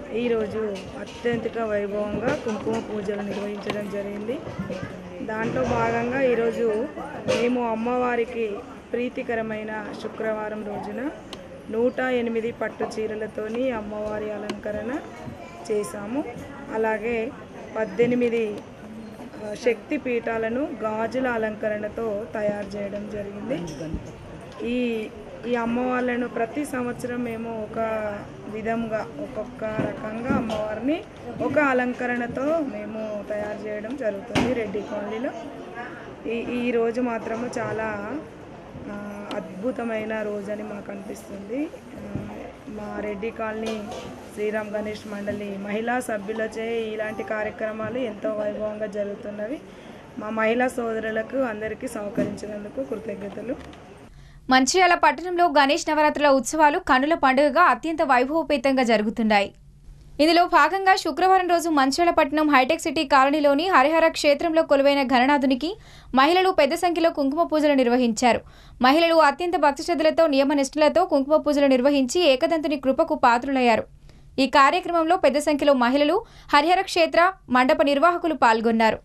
Speaker 2: ఈరోజు అత్యంతిక వైభవంగా కుంకుమ పూజలు నిర్వహించడం జరిగింది దాంట్లో భాగంగా ఈరోజు మేము అమ్మవారికి ప్రీతికరమైన శుక్రవారం రోజున నూట ఎనిమిది పట్టు చీరలతోని అమ్మవారి అలంకరణ చేశాము అలాగే పద్దెనిమిది ఆ, శక్తి పీఠాలను గాజుల అలంకరణతో తయారు చేయడం జరిగింది ఈ ఈ అమ్మవార్లను ప్రతి సంవత్సరం మేము ఒక విధంగా ఒక్కొక్క రకంగా అమ్మవారిని ఒక అలంకరణతో మేము తయారు చేయడం జరుగుతుంది రెడ్డి కాలనీలో ఈ ఈ రోజు మాత్రము చాలా ఆ, అద్భుతమైన రోజు అని మాకు అనిపిస్తుంది ఆ, మా రెడ్డి కాలనీ శ్రీరామ్ గణేష్ మండలి మహిళా సభ్యులచే ఇలాంటి కార్యక్రమాలు ఎంతో వైభవంగా జరుగుతున్నవి మా మహిళా సోదరులకు అందరికీ సహకరించినందుకు కృతజ్ఞతలు
Speaker 1: మంచిర్యాల పట్టణంలో గణేష్ నవరాత్రుల ఉత్సవాలు కన్నుల పండుగగా అత్యంత వైభవపేతంగా జరుగుతున్నాయి ఇందులో భాగంగా శుక్రవారం రోజు మంచిర్యాల పట్టణం హైటెక్ సిటీ కాలనీలోని హరిహర క్షేత్రంలో కొలువైన గణనాథునికి మహిళలు పెద్ద సంఖ్యలో కుంకుమ పూజలు నిర్వహించారు మహిళలు అత్యంత భక్తి శ్రద్ధలతో నియమ నిష్ఠలతో కుంకుమ పూజలు నిర్వహించి ఏకదంతుని కృపకు పాత్రులయ్యారు ఈ కార్యక్రమంలో పెద్ద సంఖ్యలో మహిళలు హరిహర క్షేత్ర మండప నిర్వాహకులు పాల్గొన్నారు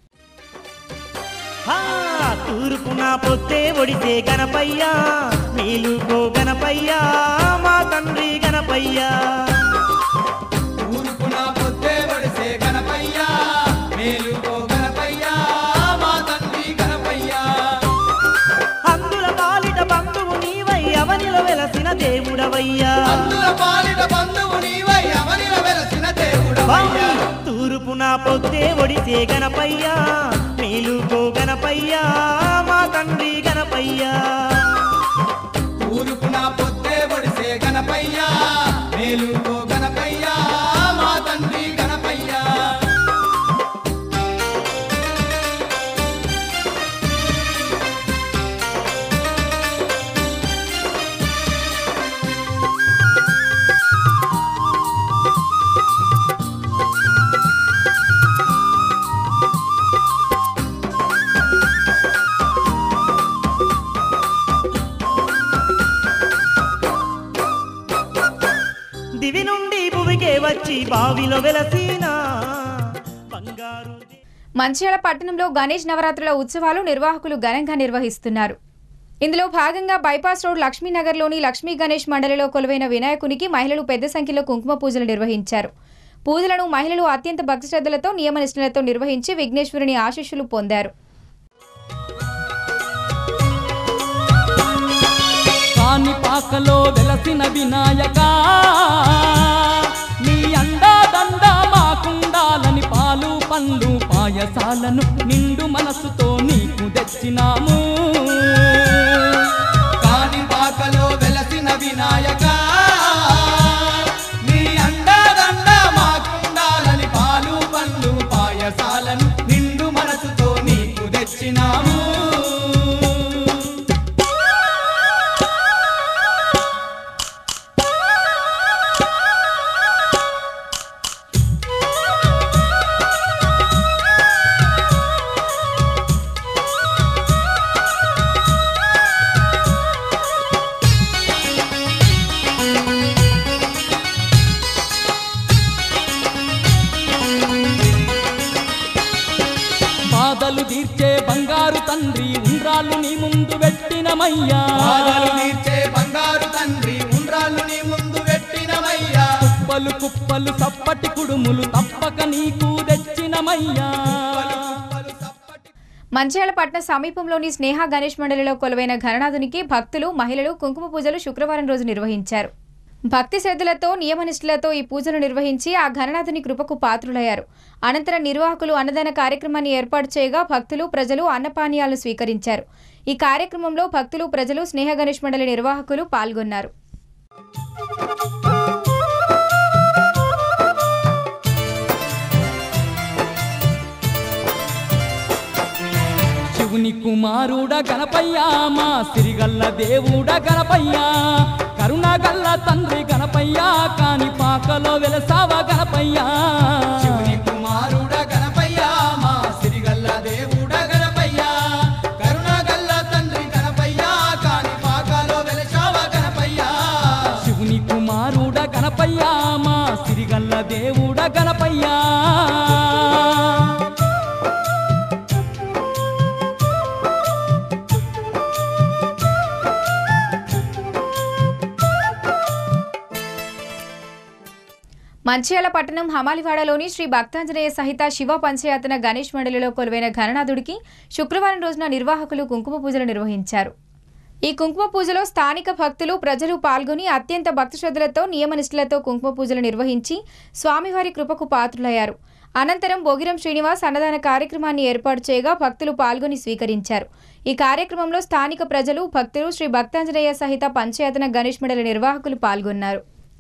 Speaker 17: హా, తూర్పున పొత్తే ఒడితే గణపయ్యా నీలుకో గణపయ్యా మా తండ్రి గణపయ్యా
Speaker 18: తూర్పున పొద్దే వడిసే గణపయ్యా మేలుకో గణపయ్యా మా తండ్రి గణపయ్యా
Speaker 17: అందుల పాలిట బంధువు నీవై అవనిలో వెలసిన దేవుడవయ్యా
Speaker 18: అందుల పాలిట బంధువు నీవై అవనిల వెలసిన దేవుడవయ్యా
Speaker 17: తూర్పున పొత్తే ఒడితే గణపయ్యా నీలుకో గణపయ్యా మా తండ్రి గణపయ్యా
Speaker 18: తూర్పున పొద్దే వడిసే గణపయ్యా మేలుకో గణపయ్యా మా తండ్రి గణపయ్యా
Speaker 17: దివి నుండి భువికే వచ్చి బావిలో వెలసిన బంగారు
Speaker 1: మంచిర్యాల పట్టణంలో గణేష్ నవరాత్రుల ఉత్సవాలు నిర్వాహకులు ఘనంగా నిర్వహిస్తున్నారు ఇందులో భాగంగా బైపాస్ రోడ్ లక్ష్మీనగర్లోని లక్ష్మీ గణేష్ మండలిలో కొలువైన వినాయకునికి మహిళలు పెద్ద సంఖ్యలో కుంకుమ పూజలు నిర్వహించారు పూజలను మహిళలు అత్యంత భక్తి శ్రద్ధలతో నియమనిష్టలతో నిర్వహించి విఘ్నేశ్వరుని ఆశీస్సులు పొందారు
Speaker 5: కాణిపాకలో వెలసిన వినాయక నీ అండాదండ మాకుండాలని పాలు పండ్లు పాయసాలను నిండు మనసుతో నీకు తెచ్చినాము
Speaker 18: కాణిపాకలో వెలసిన వినాయక నీ అండాదండ మాకుండాలని పాలు పండ్లు పాయసాలను నిండు మనసుతో నీకు తెచ్చినాము
Speaker 5: బాధలు తీర్చే బంగారు తండ్రి ఉండ్రాళ్ళు నీ ముందు పెట్టినమయ్యా
Speaker 18: బాధలు తీర్చే బంగారు తండ్రి ఉండ్రాళ్ళు నీ ముందు పెట్టినమయ్యా
Speaker 5: కుప్పలు కుప్పలు సప్పటి కుడుములు తప్పక నీకు తెచ్చినమయ్యా
Speaker 1: మంచిర్యాల పట్టణ సమీపంలోని స్నేహ గణేష్ మండలిలో కొలువైన గణనాథునికి భక్తులు మహిళలు కుంకుమ పూజలు శుక్రవారం రోజు నిర్వహించారు భక్తి శ్రద్ధలతో నియమనిష్ఠలతో ఈ పూజలు నిర్వహించి ఆ గణనాథుని కృపకు పాత్రులయ్యారు అనంతరం నిర్వాహకులు అన్నదాన కార్యక్రమాన్ని ఏర్పాటు చేయగా భక్తులు ప్రజలు అన్నపానీయాలను స్వీకరించారు ఈ కార్యక్రమంలో భక్తులు ప్రజలు స్నేహ గణేష్ మండలి నిర్వాహకులు పాల్గొన్నారు
Speaker 5: శివుని కుమారుడ గణపయ్యా మా సిరిగల్ల దేవుడ గణపయ్యా కరుణగల్ల తండ్రి గణపయ్యా కాని పాకలో వెలసావ గణపయ్యా
Speaker 18: శివుని కుమారుడ గణపయ్యా మా సిరిగల్ల దేవుడ గణపయ్యా కరుణగల్ల తండ్రి గణపయ్యా కాని పాకాలో వెలసావ గణపయ్యా
Speaker 5: శివుని కుమారుడ గణపయ్యా మా సిరిగల్ల గణపయ్యా
Speaker 1: మంచిర్యాల పట్టణం హమాలివాడలోని శ్రీ భక్తాంజనేయ సహిత శివ పంచయాతన గణేష్ మండలిలో కొలువైన గణనాథుడికి శుక్రవారం రోజున నిర్వాహకులు కుంకుమ పూజలు నిర్వహించారు ఈ కుంకుమ పూజలో స్థానిక భక్తులు ప్రజలు పాల్గొని అత్యంత భక్తి శ్రద్ధలతో నియమనిష్టలతో కుంకుమ పూజలు నిర్వహించి స్వామివారి కృపకు పాత్రులయ్యారు అనంతరం భోగిరం శ్రీనివాస్ అన్నదాన కార్యక్రమాన్ని ఏర్పాటు చేయగా భక్తులు పాల్గొని స్వీకరించారు ఈ కార్యక్రమంలో స్థానిక ప్రజలు భక్తులు శ్రీ భక్తాంజనేయ సహిత పంచయాతన గణేష్ మండలి నిర్వాహకులు పాల్గొన్నారు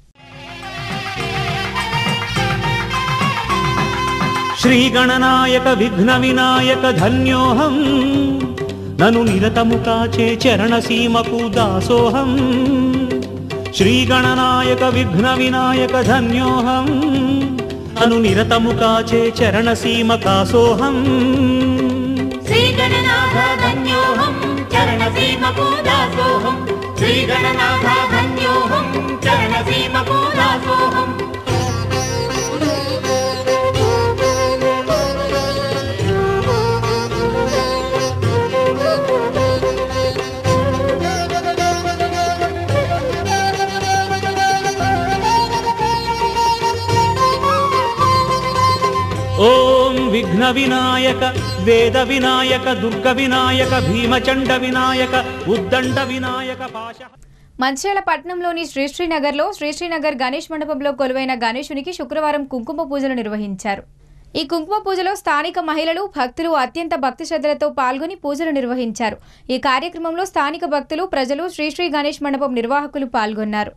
Speaker 7: శ్రీగణనాయక విఘ్న వినాయక ధన్యోహం నను నిరతము కాచే చరణ సీమకు దాసోహం శ్రీగణనాయక విఘ్న వినాయక ధన్యోహం నను నిరతము కాచే చరణ సీమ కాసోహం
Speaker 16: శ్రీగణనాథ ధన్యోహం చరణసీమకు దాసోహం శ్రీగణనాథ ధన్యోహం చరణసీమకు దాసోహం
Speaker 7: ఓం విఘ్న వినాయక వేద వినాయక దుర్గ వినాయక భీమచండ వినాయక ఉద్దండ వినాయక పాశ
Speaker 1: మంచిర్యాల పట్టణంలోని శ్రీశ్రీనగర్లో శ్రీశ్రీనగర్ గణేష్ మండపంలో కొలువైన గణేశునికి శుక్రవారం కుంకుమ పూజలు నిర్వహించారు ఈ కుంకుమ పూజలో స్థానిక మహిళలు భక్తులు అత్యంత భక్తి శ్రద్ధలతో పాల్గొని పూజలు నిర్వహించారు ఈ కార్యక్రమంలో స్థానిక భక్తులు ప్రజలు శ్రీశ్రీ గణేష్ మండపం నిర్వాహకులు పాల్గొన్నారు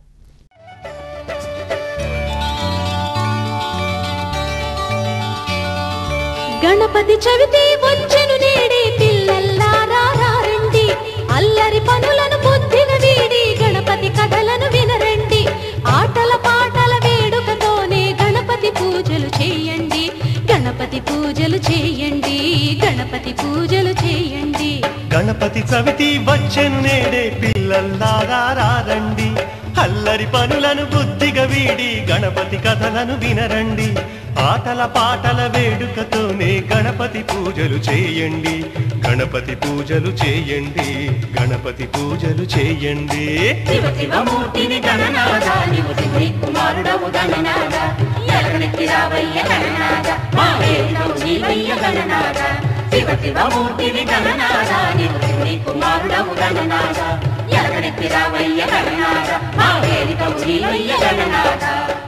Speaker 16: గణపతి చవితి వచ్చెను నేడే పిల్లల్లారా రండి అల్లరి పనులను బుద్ధిన వీడి గణపతి కథలను వినరండి ఆటల పాటల వేడుకతోనే గణపతి పూజలు చేయండి గణపతి పూజలు చేయండి గణపతి పూజలు చేయండి
Speaker 8: గణపతి చవితి వచ్చెను నేడే పిల్లల్లారా రండి అల్లరి పనులను బుద్ధిగా వీడి గణపతి కథలను వినరండి ఆటల పాటల వేడుకతోనే గణపతి పూజలు చేయండి గణపతి పూజలు చేయండి గణపతి పూజలు చేయండి
Speaker 16: శివ శివమూర్తిని గణనాథ నీవు శివుని కుమారుడవు గణనాథ ఎలగనెత్తి రావయ్య గణనాథ మా వేదవు నీవయ్య గణనాథ శివ శివమూర్తిని గణనాథ నీవు శివుని కుమారుడవు గణనాథ ఎలగనెత్తి రావయ్య గణనాథ మా వేదికవు నీవయ్య గణనాథ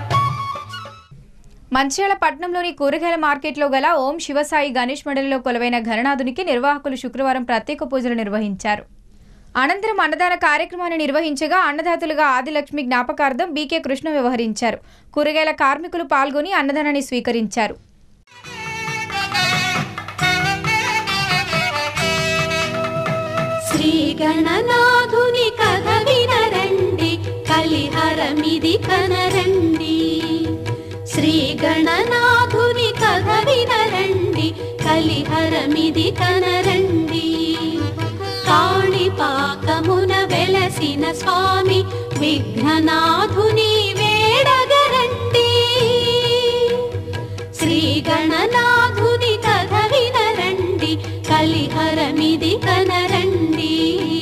Speaker 1: మంచిర్యాల పట్టణంలోని కూరగాయల మార్కెట్లో గల ఓం శివసాయి గణేష్ మండలిలో కొలువైన ఘననాథునికి నిర్వాహకులు శుక్రవారం ప్రత్యేక పూజలు నిర్వహించారు అనంతరం అన్నదాన కార్యక్రమాన్ని నిర్వహించగా అన్నదాతలుగా ఆదిలక్ష్మి జ్ఞాపకార్థం బీకే కృష్ణ వ్యవహరించారు కూరగాయల కార్మికులు పాల్గొని అన్నదానాన్ని స్వీకరించారు
Speaker 16: శ్రీ గణనాథుని కథ వినరండి కలిహరమిది కనరండి శ్రీ గణనాథుని కథ వినరండి కలిహరమిది కనరండి కాణిపాకమున వెలసిన స్వామి విఘ్ననాథుని వేడగరండి శ్రీ గణనాథుని కథ వినరండి కలిహరమిది కనరండి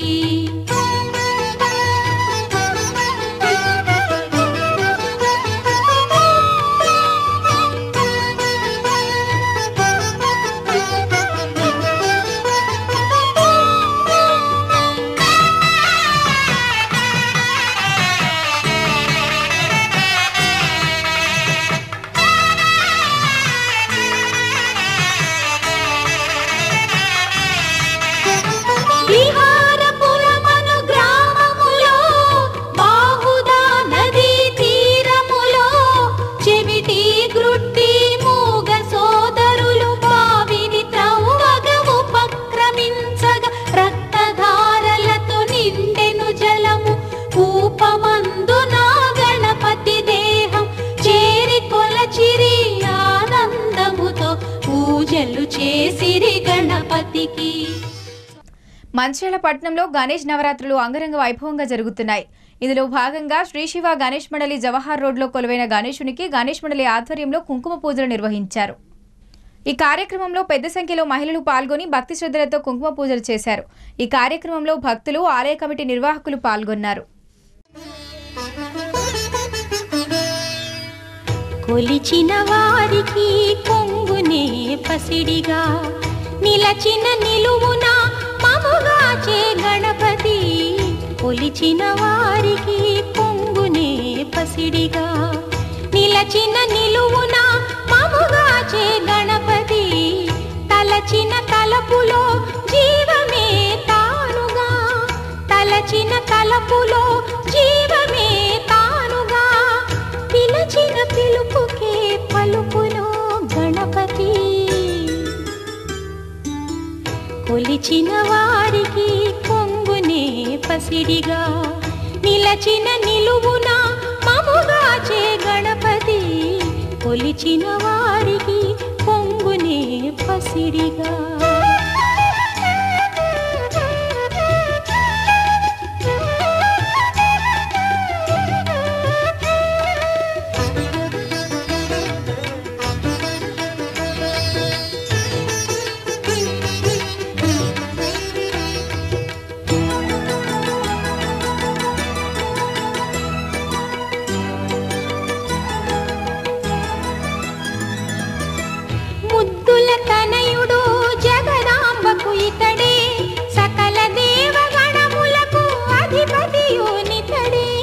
Speaker 16: విహారపురమను గ్రామములో బాహుదా నదీ తీరములో చెవిటి గ్రుట్టి మూగ సోదరులు బావిని త్రవ్వగ ఉపక్రమించగా రక్తధారలతో నిండెను జలము కూపమందు నా గణపతి దేహం చేరి కొలచిరి ఆనందముతో పూజలు చేసిరి గణపతికి
Speaker 1: మంచిర్యాల పట్టణంలో గణేష్ నవరాత్రులు అంగరంగ వైభవంగా జరుగుతున్నాయి ఇందులో భాగంగా శ్రీ శివ గణేష్ మండలి జవహర్ రోడ్లో కొలువైన గణేశునికి గణేష్ మండలి ఆధ్వర్యంలో కుంకుమ పూజలు నిర్వహించారు ఈ కార్యక్రమంలో పెద్ద సంఖ్యలో మహిళలు పాల్గొని భక్తి శ్రద్ధలతో కుంకుమ పూజలు చేశారు ఈ కార్యక్రమంలో భక్తులు ఆలయ కమిటీ నిర్వాహకులు పాల్గొన్నారు
Speaker 9: కొలిచిన వారికి కొంగునే పసిడిగా నిలచిన నిలువున మముగాచే గణపతి కొలిచిన వారికి కొంగునే పసిడిగా నిలచిన నిలువున మముగాచే గణపతి తలచిన తలపులో జీవమే తానుగా తలచిన తలపులో జీవమే తానుగా పిలచిన పిలుపుకే పలుకును గణపతి కొలిచిన వారికి కొంగునే పసిడిగా నిలచిన నిలువున మముగాచే గణపతి కొలిచిన వారికి కొంగునే పసిడిగా ముద్దుల తనయుడు జగదాంబకు ఇతడే సకల దేవగణములకు అధిపతియునితడే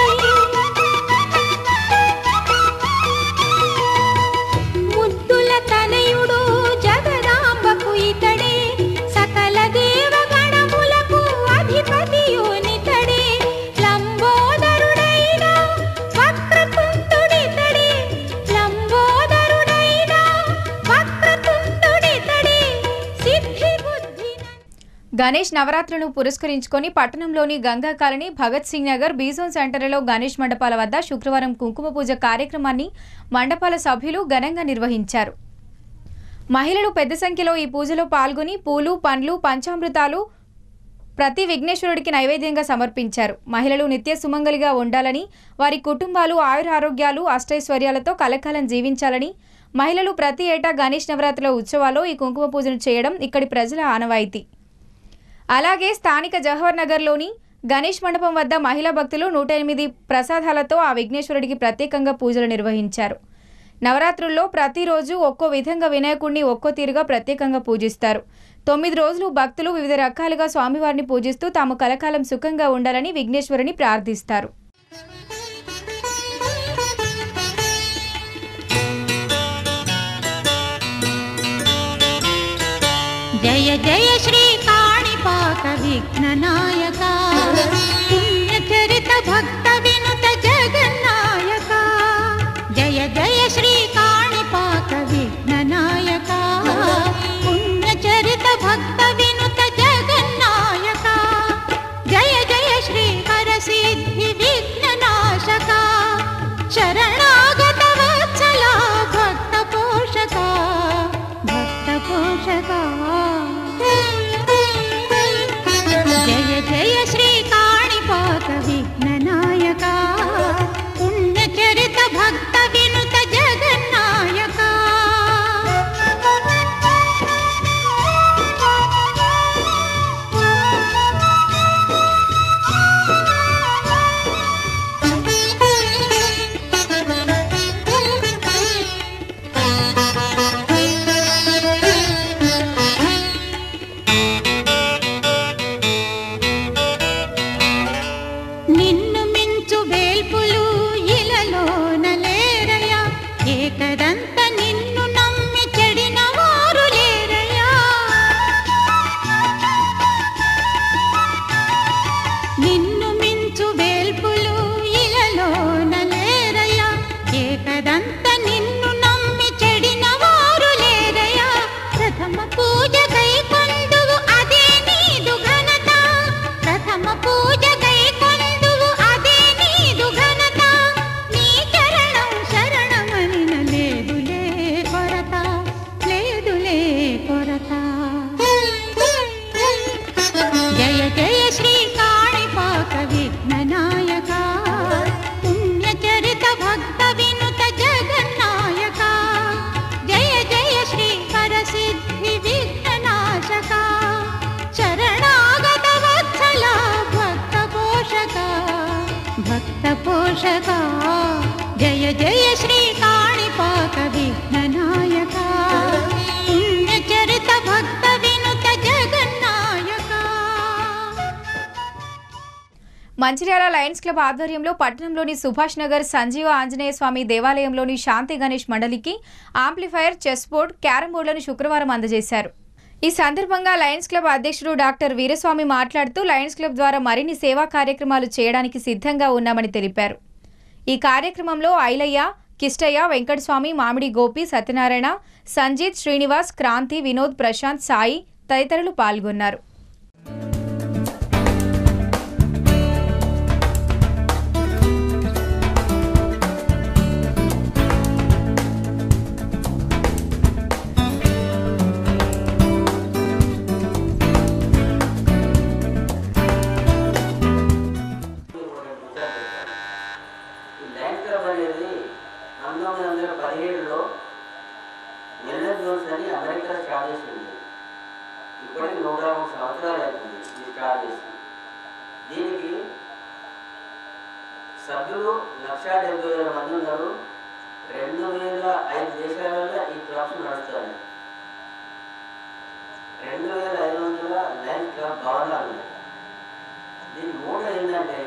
Speaker 9: ముద్దుల తనయుడు జగదాంబకు ఇతడే సకల దేవగణములకు అధిపతియునితడే లంబోదరుడైన వక్రతుంతుడితడే లంబోదరుడైన వక్రతుంతుడితడే సిద్ధి బుద్ధి
Speaker 1: గణేష్ నవరాత్రులను పురస్కరించుకొని పట్టణంలోని గంగా కాలనీ భగత్ సింగ్ నగర్ బీజోన్ సెంటర్లో గణేష్ మండపాల వద్ద శుక్రవారం కుంకుమ పూజ కార్యక్రమాన్ని మండపాల సభ్యులు ఘనంగా నిర్వహించారు మహిళలు పెద్ద సంఖ్యలో ఈ పూజలో పాల్గొని పూలు పండ్లు పంచామృతాలు ప్రతి విఘ్నేశ్వరుడికి నైవేద్యంగా సమర్పించారు మహిళలు నిత్య సుమంగలిగా ఉండాలని వారి కుటుంబాలు ఆయురారోగ్యాలు అష్టైశ్వర్యాలతో కలకాలం జీవించాలని మహిళలు ప్రతి ఏటా గణేష్ నవరాత్రుల ఉత్సవాల్లో ఈ కుంకుమ పూజను చేయడం ఇక్కడి ప్రజల ఆనవాయితీ అలాగే స్థానిక జవహర్ నగర్లోని గణేష్ మండపం వద్ద మహిళా భక్తులు నూట ఎనిమిది ప్రసాదాలతో ఆ విఘ్నేశ్వరుడికి ప్రత్యేకంగా పూజలు నిర్వహించారు నవరాత్రుల్లో ప్రతిరోజు ఒక్కో విధంగా వినాయకుడిని ఒక్కో తీరుగా ప్రత్యేకంగా పూజిస్తారు తొమ్మిది రోజులు భక్తులు వివిధ రకాలుగా స్వామివారిని పూజిస్తూ తాము కలకాలం సుఖంగా ఉండాలని విఘ్నేశ్వరుని ప్రార్థిస్తారు
Speaker 9: జయ జయ శ్రీ కాణిపాక విఘ్ననాయక పుణ్యచరిత భక్త వినుత జగన్నాయక జయ జయ శ్రీ కాణిపాక విఘ్ననాయక పుణ్యచరిత భక్త వినుత జగన్నాయక జయ జయ శ్రీ హరసిద్ధి విఘ్ననాశక శరణాగత వత్సల భక్త పోషక భక్త పోషక జయ జయ శ్రీ పోషక జయ జయ శ్రీ కాణిపాక విఘ్ననాయక పుణ్యచరిత భక్త వినుత జగన్నాయక
Speaker 1: మంచిర్యాల లయన్స్ క్లబ్ ఆధ్వర్యంలో పట్టణంలోని సుభాష్ నగర్ సంజీవ ఆంజనేయ స్వామి దేవాలయంలోని శాంతి గణేష్ మండలికి ఆంప్లిఫైర్ చెస్ బోర్డ్ క్యారం బోర్డులను శుక్రవారం అందజేశారు ఈ సందర్భంగా లయన్స్ క్లబ్ అధ్యక్షుడు డాక్టర్ వీరస్వామి మాట్లాడుతూ లయన్స్ క్లబ్ ద్వారా మరిన్ని సేవా కార్యక్రమాలు చేయడానికి సిద్ధంగా ఉన్నామని తెలిపారు ఈ కార్యక్రమంలో ఐలయ్య కిష్టయ్య వెంకటస్వామి మామిడి గోపి సత్యనారాయణ సంజీత్ శ్రీనివాస్ క్రాంతి వినోద్ ప్రశాంత్ సాయి తదితరులు పాల్గొన్నారు
Speaker 3: ఈ ల్యాండ్ క్లబ్ అనేది పంతొమ్మిది వందల పదిహేడులో మెల్లర్ జోన్స్ అని అమెరికా స్టార్ట్ చేసింది ఇప్పటికి నూట మూడు సంవత్సరాలు అవుతుంది ఇది స్టార్ట్ చేసి దీనికి సభ్యులు లక్ష డెబ్బై వేల మంది ఉన్నారు రెండు వేల ఐదు దేశాలలో ఈ క్లబ్స్ నడుస్తాయి రెండు వేల ఐదు వందల లైన్ క్లబ్ భవనాలు ఉన్నాయి దీని మూడు ఏంటంటే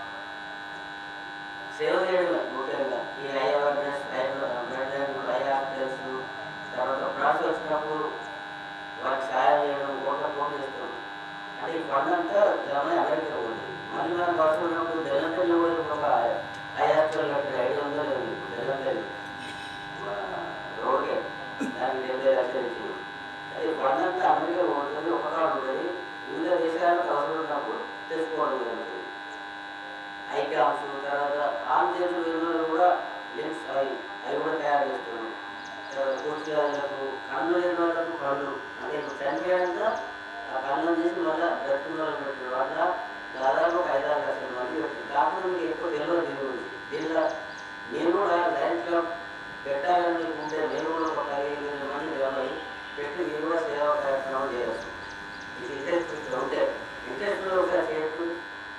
Speaker 3: సేవ చేయడమే ముఖ్యంగా ఈ ఐ అవేర్నెస్ ఐ బ్లడ్ బ్యాంకులు ఐ హాస్పిటల్స్ తర్వాత ప్రాణాలు వచ్చినప్పుడు వారికి సహాయం చేయడం కోట్ల కోట్లు చేస్తాం అంటే ఈ ఫండ్ అంతా జమ అమెరికా పోతుంది మళ్ళీ మనం వర్షం ఉన్నప్పుడు బెల్లంపల్లి పోయి ఒక ఐ హాస్పిటల్ కట్టిన ఐదు వందలు ఉంది బెల్లంపల్లి రోడ్కే దానికి డెబ్బై లక్షలు ఇచ్చింది అది ఫండ్ అంతా అమెరికా పోతుంది ఒక కాడు ఉంటుంది వివిధ దేశాలకు అవసరం ఉన్నప్పుడు తెచ్చుకోవడం జరుగుతుంది ఐకామ్స్ తర్వాత ఆన్ చేతులు విలువలు కూడా లెన్స్ అవి అవి కూడా తయారు చేస్తున్నాం తర్వాత కూర్చులకు కళ్ళు లేని వాళ్ళకు కళ్ళు అంటే ఇప్పుడు చనిపోయాక ఆ కళ్ళను తీసి మళ్ళీ బ్రతుకున్న వాళ్ళకి పెట్టిన వల్ల దాదాపు ఒక ఐదారు లక్షల మంది పెట్టింది కాకపోతే మీకు ఎక్కువ తెలియదు దీని గురించి దీనిలో నేను కూడా లయన్స్ క్లబ్ పెట్టాలని ఉంటే నేను కూడా ఒక పదిహేను వేల మంది నిలబడి పెట్టి మీరు కూడా సేవా కార్యక్రమం చేయవచ్చు ఇది ఇంట్రెస్ట్ ఉంటే ఇంట్రెస్ట్ ఒకసారి చేయొచ్చు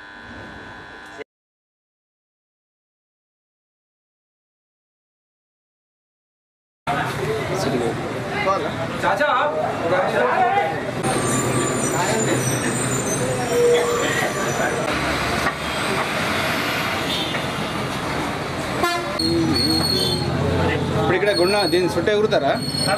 Speaker 13: चाचा
Speaker 10: ఇప్పుడు ఇక్కడ గుండ దీన్ని చుట్ట ఎగురుతారా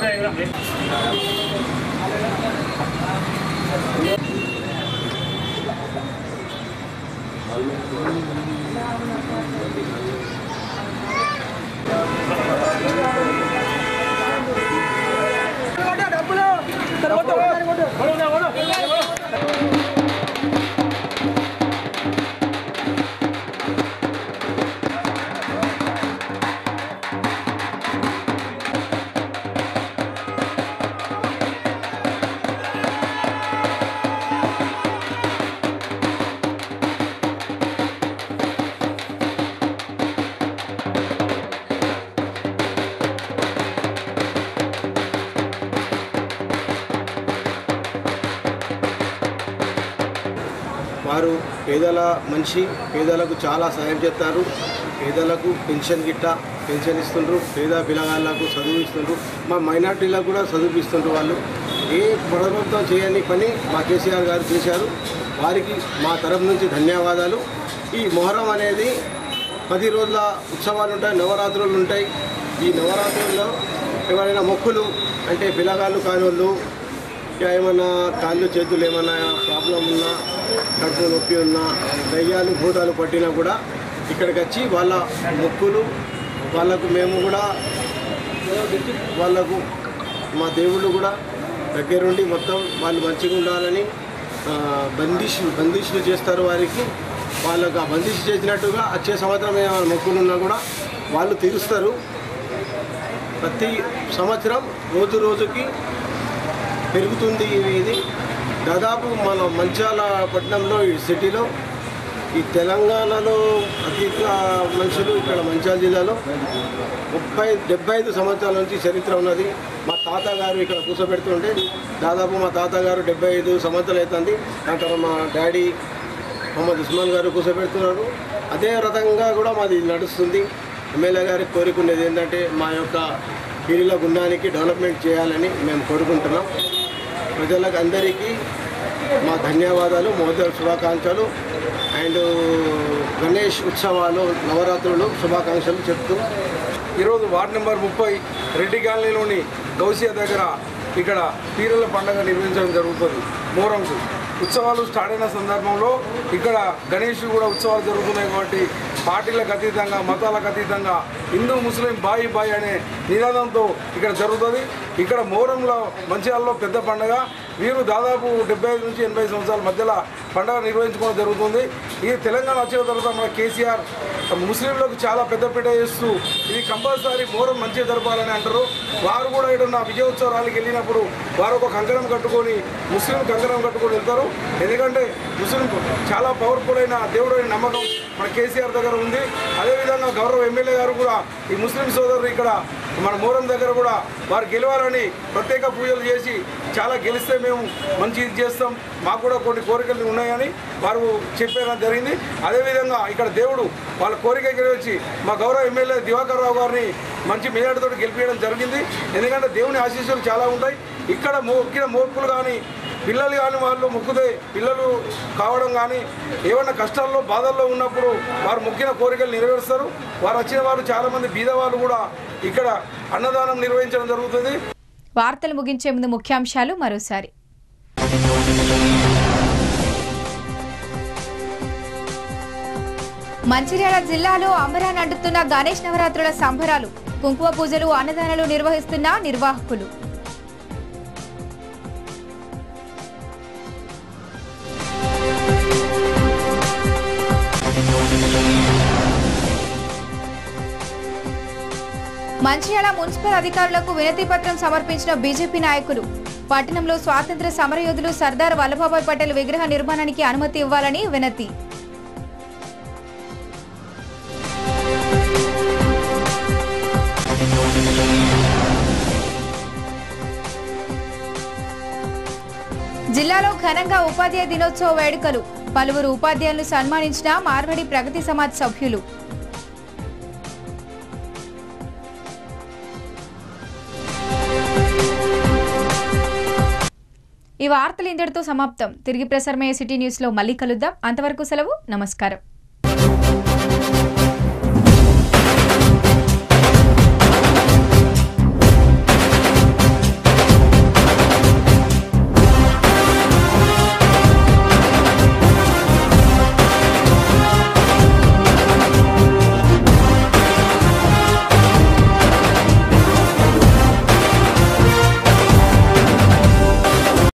Speaker 12: వారు పేదల మనిషి పేదలకు చాలా సాయం చేస్తారు పేదలకు పెన్షన్ గిట్ట పెన్షన్ ఇస్తుండ్రు పేద పిల్లగాళ్ళకు చదివిస్తుండ్రు మా మైనార్టీలకు కూడా చదివిస్తుండ్రు వాళ్ళు ఏ ప్రభుత్వం చేయని పని మా కేసీఆర్ గారు చేశారు వారికి మా తరపు నుంచి ధన్యవాదాలు ఈ మొహరం అనేది పది రోజుల ఉత్సవాలు ఉంటాయి నవరాత్రులు ఉంటాయి ఈ నవరాత్రుల్లో ఎవరైనా మొక్కులు అంటే పిల్లగాళ్ళు కాని వాళ్ళు ఇంకా ఏమన్నా కాళ్ళు చేతులు ఏమన్నా ప్రాబ్లం ఉన్నా కడుపు నొప్పి ఉన్నా దయ్యాలు భూతాలు పట్టినా కూడా ఇక్కడికి వచ్చి వాళ్ళ మొక్కులు వాళ్ళకు మేము కూడా వాళ్ళకు మా దేవుళ్ళు కూడా దగ్గరుండి మొత్తం వాళ్ళు మంచిగా ఉండాలని ఆ, బందిష్ బందిష్లు చేస్తారు వారికి వాళ్ళకు ఆ బందిష్ చేసినట్టుగా వచ్చే సంవత్సరం ఏమైనా మొక్కులు ఉన్నా కూడా వాళ్ళు తీరుస్తారు ప్రతి సంవత్సరం రోజు రోజుకి పెరుగుతుంది ఇది ఇది దాదాపు మన మంచాల పట్టణంలో ఈ సిటీలో ఈ తెలంగాణలో అధిక మనుషులు ఇక్కడ మంచాల జిల్లాలో ముప్పై డెబ్బై ఐదు సంవత్సరాల నుంచి చరిత్ర ఉన్నది మా తాతగారు ఇక్కడ కూర్చోబెడుతుంటే దాదాపు మా తాతగారు డెబ్బై ఐదు సంవత్సరాలు అవుతుంది దాంట్లో మా డాడీ మొహమ్మద్ ఉస్మాన్ గారు కూర్చోబెడుతున్నారు అదే రకంగా కూడా మాది నడుస్తుంది ఎమ్మెల్యే గారి కోరుకునేది ఏంటంటే మా యొక్క పీరిల గుండానికి డెవలప్మెంట్ చేయాలని మేము కోరుకుంటున్నాం ప్రజలకు అందరికీ మా ధన్యవాదాలు మహోదయ శుభాకాంక్షలు అండ్ గణేష్ ఉత్సవాలు నవరాత్రులు శుభాకాంక్షలు చెప్తూ
Speaker 13: ఈరోజు వార్డు నెంబర్ ముప్పై రెడ్డి కాలనీలోని గౌసియా దగ్గర ఇక్కడ పీరల పండుగ నిర్వహించడం జరుగుతుంది మోరంకు ఉత్సవాలు స్టార్ట్ అయిన సందర్భంలో ఇక్కడ గణేష్ కూడా ఉత్సవాలు జరుగుతున్నాయి కాబట్టి పార్టీలకు అతీతంగా మతాలకు అతీతంగా హిందూ ముస్లిం బాయి బాయి అనే నినాదంతో ఇక్కడ జరుగుతుంది ఇక్కడ మోరంలో మంచిర్యాలలో పెద్ద పండుగ వీరు దాదాపు డెబ్బై ఐదు నుంచి ఎనభై సంవత్సరాల మధ్యలో పండుగ నిర్వహించుకోవడం జరుగుతుంది ఈ తెలంగాణ వచ్చిన తర్వాత మన కేసీఆర్ ముస్లింలకు చాలా పెద్దపీట చేస్తూ ఇది కంపల్సరీ మోరం మంచిగా జరపాలని అంటారు వారు కూడా ఏదన్నా విజయోత్సవ ర్యాలీకి వెళ్ళినప్పుడు వారు ఒక కంకణం కట్టుకొని ముస్లిం కంకణం కట్టుకొని వెళ్తారు ఎందుకంటే ముస్లిం చాలా పవర్ఫుల్ అయిన దేవుడు అయిన నమ్మకం మన కేసీఆర్ దగ్గర ఉంది అదేవిధంగా గౌరవ ఎమ్మెల్యే గారు కూడా ఈ ముస్లిం సోదరులు ఇక్కడ మన మోరం దగ్గర కూడా వారు గెలవాలని ప్రత్యేక పూజలు చేసి చాలా గెలిస్తే మేము మంచి ఇది చేస్తాం మాకు కూడా కొన్ని కోరికలు ఉన్నాయని వారు చెప్పడం జరిగింది అదేవిధంగా ఇక్కడ దేవుడు వాళ్ళ కోరిక గెలిచి మా గౌరవ ఎమ్మెల్యే దివాకర్ రావు గారిని మంచి మెజార్టీతో గెలిపించడం జరిగింది ఎందుకంటే దేవుని ఆశీస్సులు చాలా ఉంటాయి ఇక్కడ మొక్కిన మోర్పులు కానీ పిల్లలు కానీ వాళ్ళు మొక్కుతే పిల్లలు కావడం కానీ ఏమన్నా కష్టాల్లో బాధల్లో ఉన్నప్పుడు వారు మొక్కిన కోరికలు నెరవేరుస్తారు వారు వచ్చిన వారు చాలామంది బీద వాళ్ళు కూడా ఇక్కడ అన్నదానం నిర్వహించడం జరుగుతుంది
Speaker 1: వార్తలు ముగించే ముందు ముఖ్యాంశాలు మరోసారి మంచిర్యాల జిల్లాలో అంబరాన్ అంటుతున్న గణేష్ నవరాత్రుల సంబరాలు కుంకుమ పూజలు అన్నదానాలు నిర్వహిస్తున్న నిర్వాహకులు మంచిర్యాల మున్సిపల్ అధికారులకు వినతి పత్రం సమర్పించిన బీజేపీ నాయకులు పట్టణంలో స్వాతంత్ర సమరయోధులు సర్దార్ వల్లభాయ్ పటేల్ విగ్రహ నిర్మాణానికి అనుమతి ఇవ్వాలని వినతి జిల్లాలో ఘనంగా ఉపాధ్యాయ దినోత్సవ వేడుకలు పలువురు ఉపాధ్యాయులను సన్మానించిన మార్వడి ప్రగతి సమాజ్ సభ్యులు ఈ వార్తలు ఇంతటితో సమాప్తం తిరిగి ప్రసారమయ్యే సిటీ న్యూస్లో మళ్ళీ కలుద్దాం అంతవరకు సెలవు నమస్కారం